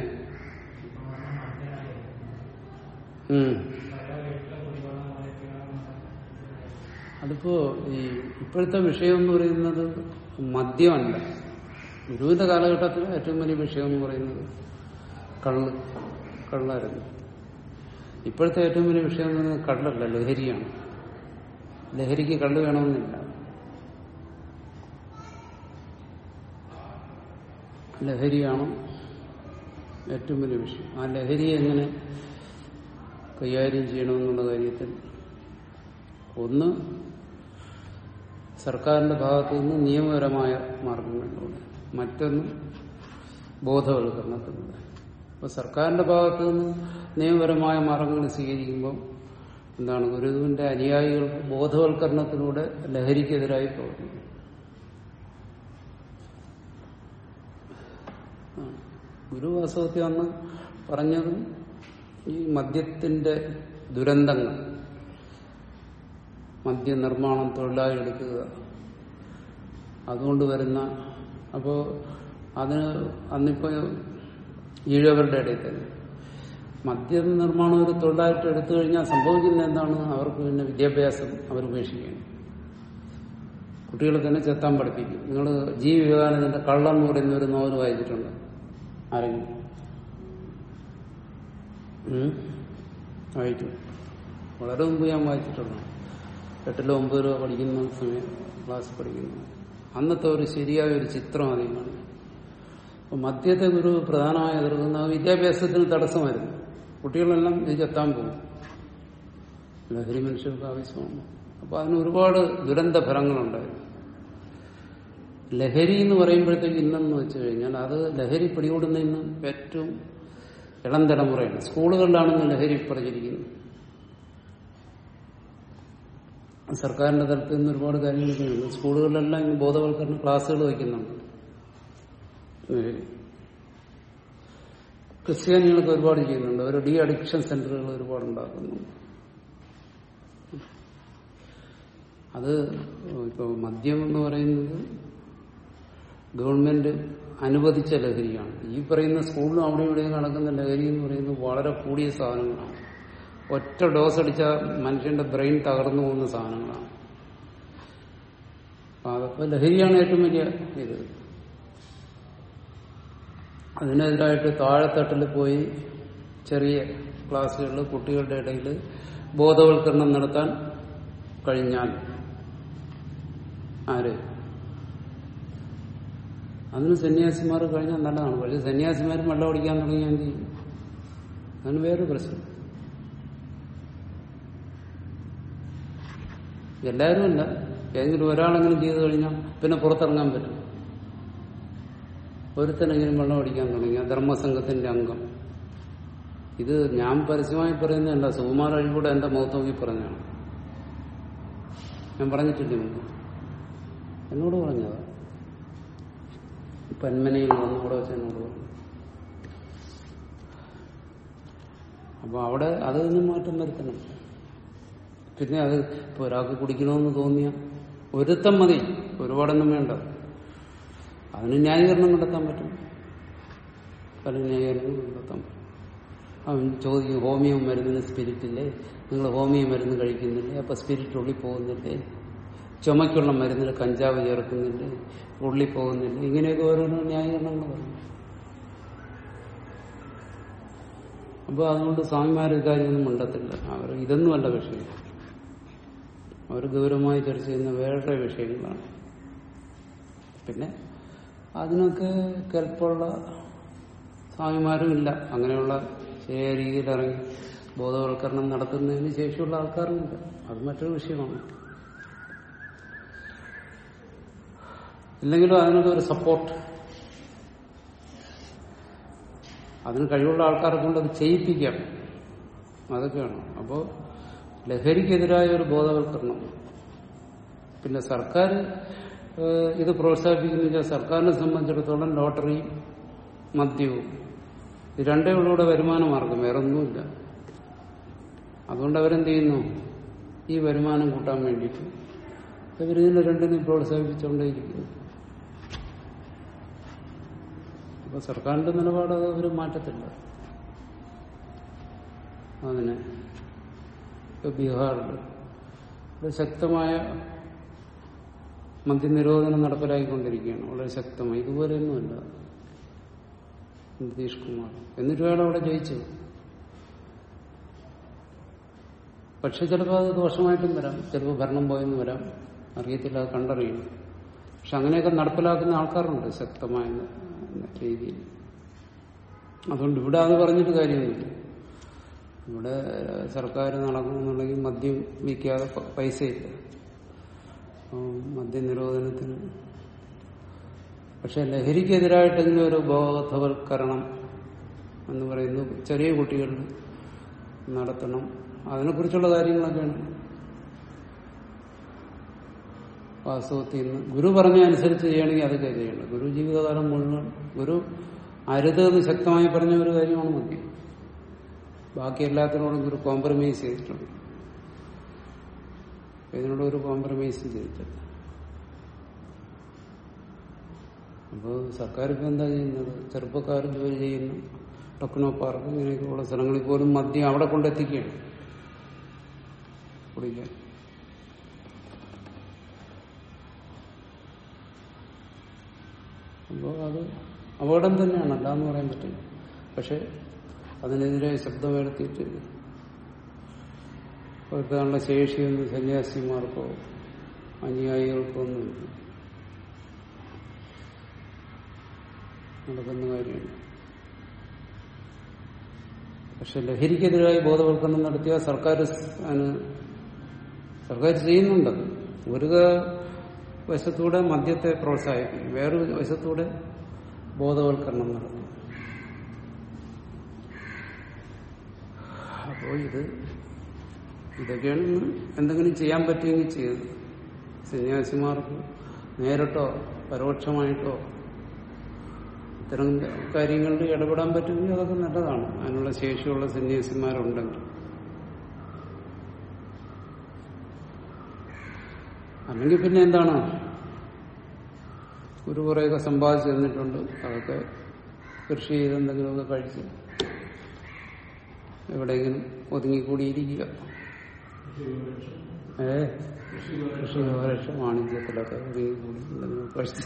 ഉം. അതിപ്പോ ഈ ഇപ്പോഴത്തെ വിഷയം എന്ന് പറയുന്നത് മദ്യമല്ല ഗുരുവിന്റെ കാലഘട്ടത്തിൽ ഏറ്റവും വലിയ വിഷയം എന്ന് പറയുന്നത് കള്ള് കള്ളായിരുന്നു ഇപ്പോഴത്തെ ഏറ്റവും വലിയ വിഷയം എന്ന് പറയുന്നത് കള്ളല്ല ലഹരിയാണ് ലഹരിക്ക് കള്ള് വേണമെന്നില്ല ലഹരിയാണ് ഏറ്റവും വലിയ വിഷയം ആ ലഹരി എങ്ങനെ കൈകാര്യം ചെയ്യണമെന്നുള്ള കാര്യത്തിൽ ഒന്ന് സർക്കാരിന്റെ ഭാഗത്തു നിന്ന് നിയമപരമായ മാർഗങ്ങളിലൂടെ മറ്റൊന്ന് ബോധവൽക്കരണത്തിലൂടെ അപ്പൊ സർക്കാരിന്റെ ഭാഗത്തു നിന്ന് നിയമപരമായ മാർഗങ്ങൾ സ്വീകരിക്കുമ്പോൾ എന്താണ് ഗുരുവിന്റെ അനുയായികൾക്ക് ബോധവൽക്കരണത്തിലൂടെ ലഹരിക്കെതിരായി പ്രവർത്തിക്കും ആ. ഗുരു വാസ്തവത്തിൽ അന്ന് പറഞ്ഞതും ഈ മദ്യത്തിന്റെ ദുരന്തങ്ങൾ മദ്യനിർമ്മാണം തൊഴിലായി എടുക്കുക അതുകൊണ്ട് വരുന്ന അപ്പോ അതിന് അന്നിപ്പോ ഈഴവരുടെ ഇടയിൽ തന്നെ മദ്യ നിർമ്മാണം ഒരു തൊഴിലായിട്ട് എടുത്തു കഴിഞ്ഞാൽ സംഭവിക്കുന്ന എന്താണ് അവർക്ക് പിന്നെ വിദ്യാഭ്യാസം അവർ ഉപേക്ഷിക്കുകയാണ് കുട്ടികളെ തന്നെ ചെത്താൻ പഠിപ്പിക്കും നിങ്ങൾ ജി വിവേകാനന്ദന്റെ കള്ളം എന്ന് പറയുന്ന ഒരു നോവൽ വായിച്ചിട്ടുണ്ട് ആരെങ്കിലും ഉം? വായിച്ചു വളരെ മുമ്പ് ഞാൻ വായിച്ചിട്ടുണ്ട് എട്ടിലോ ഒമ്പതിലോ പഠിക്കുന്ന സമയം ക്ലാസ് പഠിക്കുന്നു അന്നത്തെ ഒരു ശരിയായ ഒരു ചിത്രം അതിനാണ് അപ്പൊ മദ്യത്തെ ഗുരു പ്രധാനമായി എതിർക്കുന്ന വിദ്യാഭ്യാസത്തിന് തടസ്സമായിരുന്നു കുട്ടികളെല്ലാം ഇത് ചെത്താൻ പോകും ലഹരി മനുഷ്യർക്ക് ആവശ്യമാണ് അപ്പൊ അതിന് ഒരുപാട് ദുരന്ത ഫലങ്ങളുണ്ടായിരുന്നു ലഹരി എന്ന് പറയുമ്പോഴത്തേക്ക് ഇന്നെന്ന് വെച്ച് കഴിഞ്ഞാൽ അത് ലഹരി പിടികൂടുന്നതിന് ഏറ്റവും ഇളം തലമുറയാണ് സ്കൂളുകളിലാണ് ഇന്ന് ലഹരി പ്രചരിക്കുന്നത് സർക്കാരിന്റെ തലത്തിൽ നിന്ന് ഒരുപാട് കാര്യങ്ങൾ ചെയ്യുന്നുണ്ട് സ്കൂളുകളിലെല്ലാം ഇന്ന് ബോധവൽക്കരണ ക്ലാസ്സുകൾ വയ്ക്കുന്നുണ്ട് ലഹരി. ക്രിസ്ത്യാനികളൊക്കെ ഒരുപാട് ചെയ്യുന്നുണ്ട് അവർ ഡി അഡിക്ഷൻ സെന്ററുകൾ ഒരുപാട് ഉണ്ടാക്കുന്നുണ്ട് അത് ഇപ്പൊ മദ്യം എന്ന് പറയുന്നത് ഗവൺമെന്റ് അനുവദിച്ച ലഹരിയാണ് ഈ പറയുന്ന സ്കൂളിലും അവിടെ ഇവിടെയും നടക്കുന്ന ലഹരി എന്ന് പറയുന്നത് വളരെ കൂടിയ സാധനങ്ങളാണ് ഒറ്റ ഡോസ് അടിച്ചാൽ മനുഷ്യന്റെ ബ്രെയിൻ തകർന്നു പോകുന്ന സാധനങ്ങളാണ് അപ്പൊ അതപ്പോ ലഹരിയാണ് ഏറ്റവും വലിയ ഇത് അതിനെതിരായിട്ട് താഴെത്തട്ടിൽ പോയി ചെറിയ ക്ലാസ്സുകളിൽ കുട്ടികളുടെ ഇടയിൽ ബോധവൽക്കരണം നടത്താൻ കഴിഞ്ഞാൽ ആര് അതിന് സന്യാസിമാർ കഴിഞ്ഞാൽ നല്ലതാണ് പക്ഷെ സന്യാസിമാരും വെള്ളം ഓടിക്കാൻ തുടങ്ങിയാൽ എന്ത് ചെയ്യും അതിന് വേറൊരു പ്രശ്നം എല്ലാവരും അല്ല ഏതെങ്കിലും ഒരാളെങ്കിലും ചെയ്തു കഴിഞ്ഞാൽ പിന്നെ പുറത്തിറങ്ങാൻ പറ്റും ഒരുത്തനെങ്കിലും വെള്ളം അടിക്കാൻ തുടങ്ങിയ ധർമ്മസംഘത്തിന്റെ അംഗം ഇത് ഞാൻ പരസ്യമായി പറയുന്നതല്ല സുകുമാർ അഴികൂടെ എന്റെ മുഖത്ത് നോക്കി പറഞ്ഞാണ് ഞാൻ പറഞ്ഞിട്ടില്ല മുമ്പ് എന്നോട് പറഞ്ഞതാ പന്മനയിൽ വന്നുകൂടെ വെച്ച് എന്നോട് പറഞ്ഞു അപ്പൊ അവിടെ അതൊന്നും മാറ്റം വരുത്തണം പിന്നെ അത് ഇപ്പൊ ഒരാൾക്ക് കുടിക്കണമെന്ന് തോന്നിയ ഒരുത്തം മതി ഒരുപാടൊന്നും വേണ്ട അതിന് ന്യായീകരണം കണ്ടെത്താൻ പറ്റും പല ന്യായീകരണങ്ങളും കണ്ടെത്താൻ പറ്റും അവൻ ചോദിക്കും ഹോമിയോ മരുന്നിന് സ്പിരിറ്റ് ഇല്ലേ നിങ്ങൾ ഹോമിയോ മരുന്ന് കഴിക്കുന്നില്ലേ അപ്പൊ സ്പിരിറ്റ് ഉള്ളിൽ പോകുന്നില്ലേ ചുമയ്ക്കുള്ള മരുന്നിൽ കഞ്ചാവ് ചേർക്കുന്നില്ല ഉള്ളി പോകുന്നില്ല ഇങ്ങനെയൊക്കെ ഓരോരോ ന്യായീകരണങ്ങൾ പറഞ്ഞു അപ്പോൾ അതുകൊണ്ട് സ്വാമിമാർ ഇക്കാര്യമൊന്നും മിണ്ടത്തില്ല അവർ ഇതൊന്നുമല്ല വിഷയം അവർ ഗൗരവമായി ചർച്ച ചെയ്യുന്ന വേറെ വിഷയങ്ങളാണ് പിന്നെ അതിനൊക്കെ കെൽപ്പുള്ള സ്വാമിമാരും ഇല്ല അങ്ങനെയുള്ള ശരിയായ രീതിയിൽ ഇറങ്ങി ബോധവൽക്കരണം നടത്തുന്നതിന് ശേഷിയുള്ള ആൾക്കാരുമില്ല അത് മറ്റൊരു വിഷയമാണ് ഇല്ലെങ്കിലും അതിനൊക്കെ ഒരു സപ്പോർട്ട് അതിന് കഴിവുള്ള ആൾക്കാരെ കൊണ്ട് അത് ചെയ്യിപ്പിക്കാം അതൊക്കെയാണ് അപ്പോൾ ലഹരിക്കെതിരായ ഒരു ബോധവൽക്കരണം പിന്നെ സർക്കാർ ഏഹ്, ഇത് പ്രോത്സാഹിപ്പിക്കുന്ന സർക്കാരിനെ സംബന്ധിച്ചിടത്തോളം ലോട്ടറിയും മദ്യവും ഇത് രണ്ടേ ഉള്ളൂടെ വരുമാന മാർഗം വേറെ ഒന്നുമില്ല അതുകൊണ്ട് അവരെന്ത് ചെയ്യുന്നു ഈ വരുമാനം കൂട്ടാൻ വേണ്ടിയിട്ട് ഇവരിതിനെ രണ്ടിനും പ്രോത്സാഹിപ്പിച്ചുകൊണ്ടേയിരിക്കുന്നു അപ്പൊ സർക്കാരിന്റെ നിലപാട് അത് അവർ മാറ്റത്തില്ല അതിന് ഇപ്പൊ ബീഹാറിൽ ഇവിടെ ശക്തമായ മദ്യനിരോധനം നടപ്പിലാക്കിക്കൊണ്ടിരിക്കുകയാണ് വളരെ ശക്തമായി ഇതുപോലെയൊന്നുമല്ല നിതീഷ് കുമാർ എന്നിട്ട് വേണം അവിടെ ജയിച്ചു പക്ഷെ ചിലപ്പോൾ അത് ദോഷമായിട്ടും വരാം ചിലപ്പോൾ ഭരണം പോയെന്ന് വരാം അറിയത്തില്ല അത് കണ്ടറിയും പക്ഷെ അങ്ങനെയൊക്കെ നടപ്പിലാക്കുന്ന ആൾക്കാരുണ്ട് ശക്തമായ രീതിയിൽ അതുകൊണ്ട് ഇവിടെ അത് പറഞ്ഞിട്ട് കാര്യമൊന്നുമില്ല ഇവിടെ സർക്കാർ നടക്കണമെന്നുണ്ടെങ്കിൽ മദ്യം വിൽക്കാതെ പ- പൈസയില്ല അപ്പം മദ്യനിരോധനത്തിന് പക്ഷെ ലഹരിക്കെതിരായിട്ടെങ്കിലും ഒരു ബോധവൽക്കരണം എന്ന് പറയുന്നത് ചെറിയ കുട്ടികളിൽ നടത്തണം അതിനെക്കുറിച്ചുള്ള കാര്യങ്ങളൊക്കെയാണ് വാസ്തവത്തിൽ നിന്ന് ഗുരു പറഞ്ഞ അനുസരിച്ച് ചെയ്യണമെങ്കിൽ അതൊക്കെ ചെയ്യണം ഗുരു ജീവിതകാലം മുഴുവൻ ഗുരു അരുത് എന്ന് ശക്തമായി പറഞ്ഞ ഒരു കാര്യമാണ് മദ്യം ബാക്കി എല്ലാത്തിനോടും ഗുരു കോംപ്രമൈസ് ചെയ്തിട്ടുണ്ട് ഇതിനോട് ഒരു കോംപ്രമൈസ് ചെയ്തിട്ടില്ല അപ്പോൾ സർക്കാർ ഇപ്പം എന്താ ചെയ്യുന്നത് ചെറുപ്പക്കാർ ജോലി ചെയ്യുന്നു ടെക്നോ പാർക്ക് ഇങ്ങനെയൊക്കെയുള്ള സ്ഥലങ്ങളിൽ പോലും മദ്യം അവിടെ കൊണ്ടെത്തിക്കുകയാണ് കുടിക്കാൻ അപ്പോൾ അത് അപകടം തന്നെയാണ് അല്ലാന്ന് പറയാൻ പറ്റില്ല പക്ഷെ അതിനെതിരെ ശബ്ദമുയർത്തിയിട്ട് ഒരുക്കാനുള്ള ശേഷിയൊന്നും സന്യാസിമാർക്കോ അനുയായികൾക്കോ ഒന്നുമില്ല നടക്കുന്ന കാര്യമാണ് പക്ഷെ ലഹരിക്കെതിരായി ബോധവൽക്കരണം നടത്തിയ സർക്കാർ അതിന് സർക്കാർ ചെയ്യുന്നുണ്ട് ഒരു വശത്തൂടെ മദ്യത്തെ പ്രോത്സാഹിപ്പിക്കും വേറൊരു വശത്തൂടെ ബോധവൽക്കരണം നടത്തും അപ്പോൾ ഇത് ഇതൊക്കെയാണ് ഇന്ന് എന്തെങ്കിലും ചെയ്യാൻ പറ്റുമെങ്കിൽ ചെയ്തത് സന്യാസിമാർക്ക് നേരിട്ടോ പരോക്ഷമായിട്ടോ ഇത്തരം കാര്യങ്ങളിൽ ഇടപെടാൻ പറ്റുമെങ്കിൽ അതൊക്കെ നല്ലതാണ് അതിനുള്ള ശേഷിയുള്ള സന്യാസിമാരുണ്ടെങ്കിൽ അല്ലെങ്കിൽ പിന്നെ എന്താണ് ഒരു കുറേയൊക്കെ സമ്പാദിച്ചു തന്നിട്ടുണ്ട് അതൊക്കെ കൃഷി ചെയ്ത് എന്തെങ്കിലുമൊക്കെ കഴിച്ച് എവിടെയെങ്കിലും ഒതുങ്ങിക്കൂടിയിരിക്കുക ഏ കൃഷി ഉപരക്ഷ വാണിജ്യത്തിലൊക്കെ ഒതുങ്ങിക്കൂടി എന്തെങ്കിലും കഴിച്ച്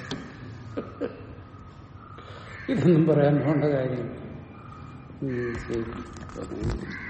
ഇതൊന്നും പറയാൻ പോകേണ്ട കാര്യമില്ല ഉം, ശരി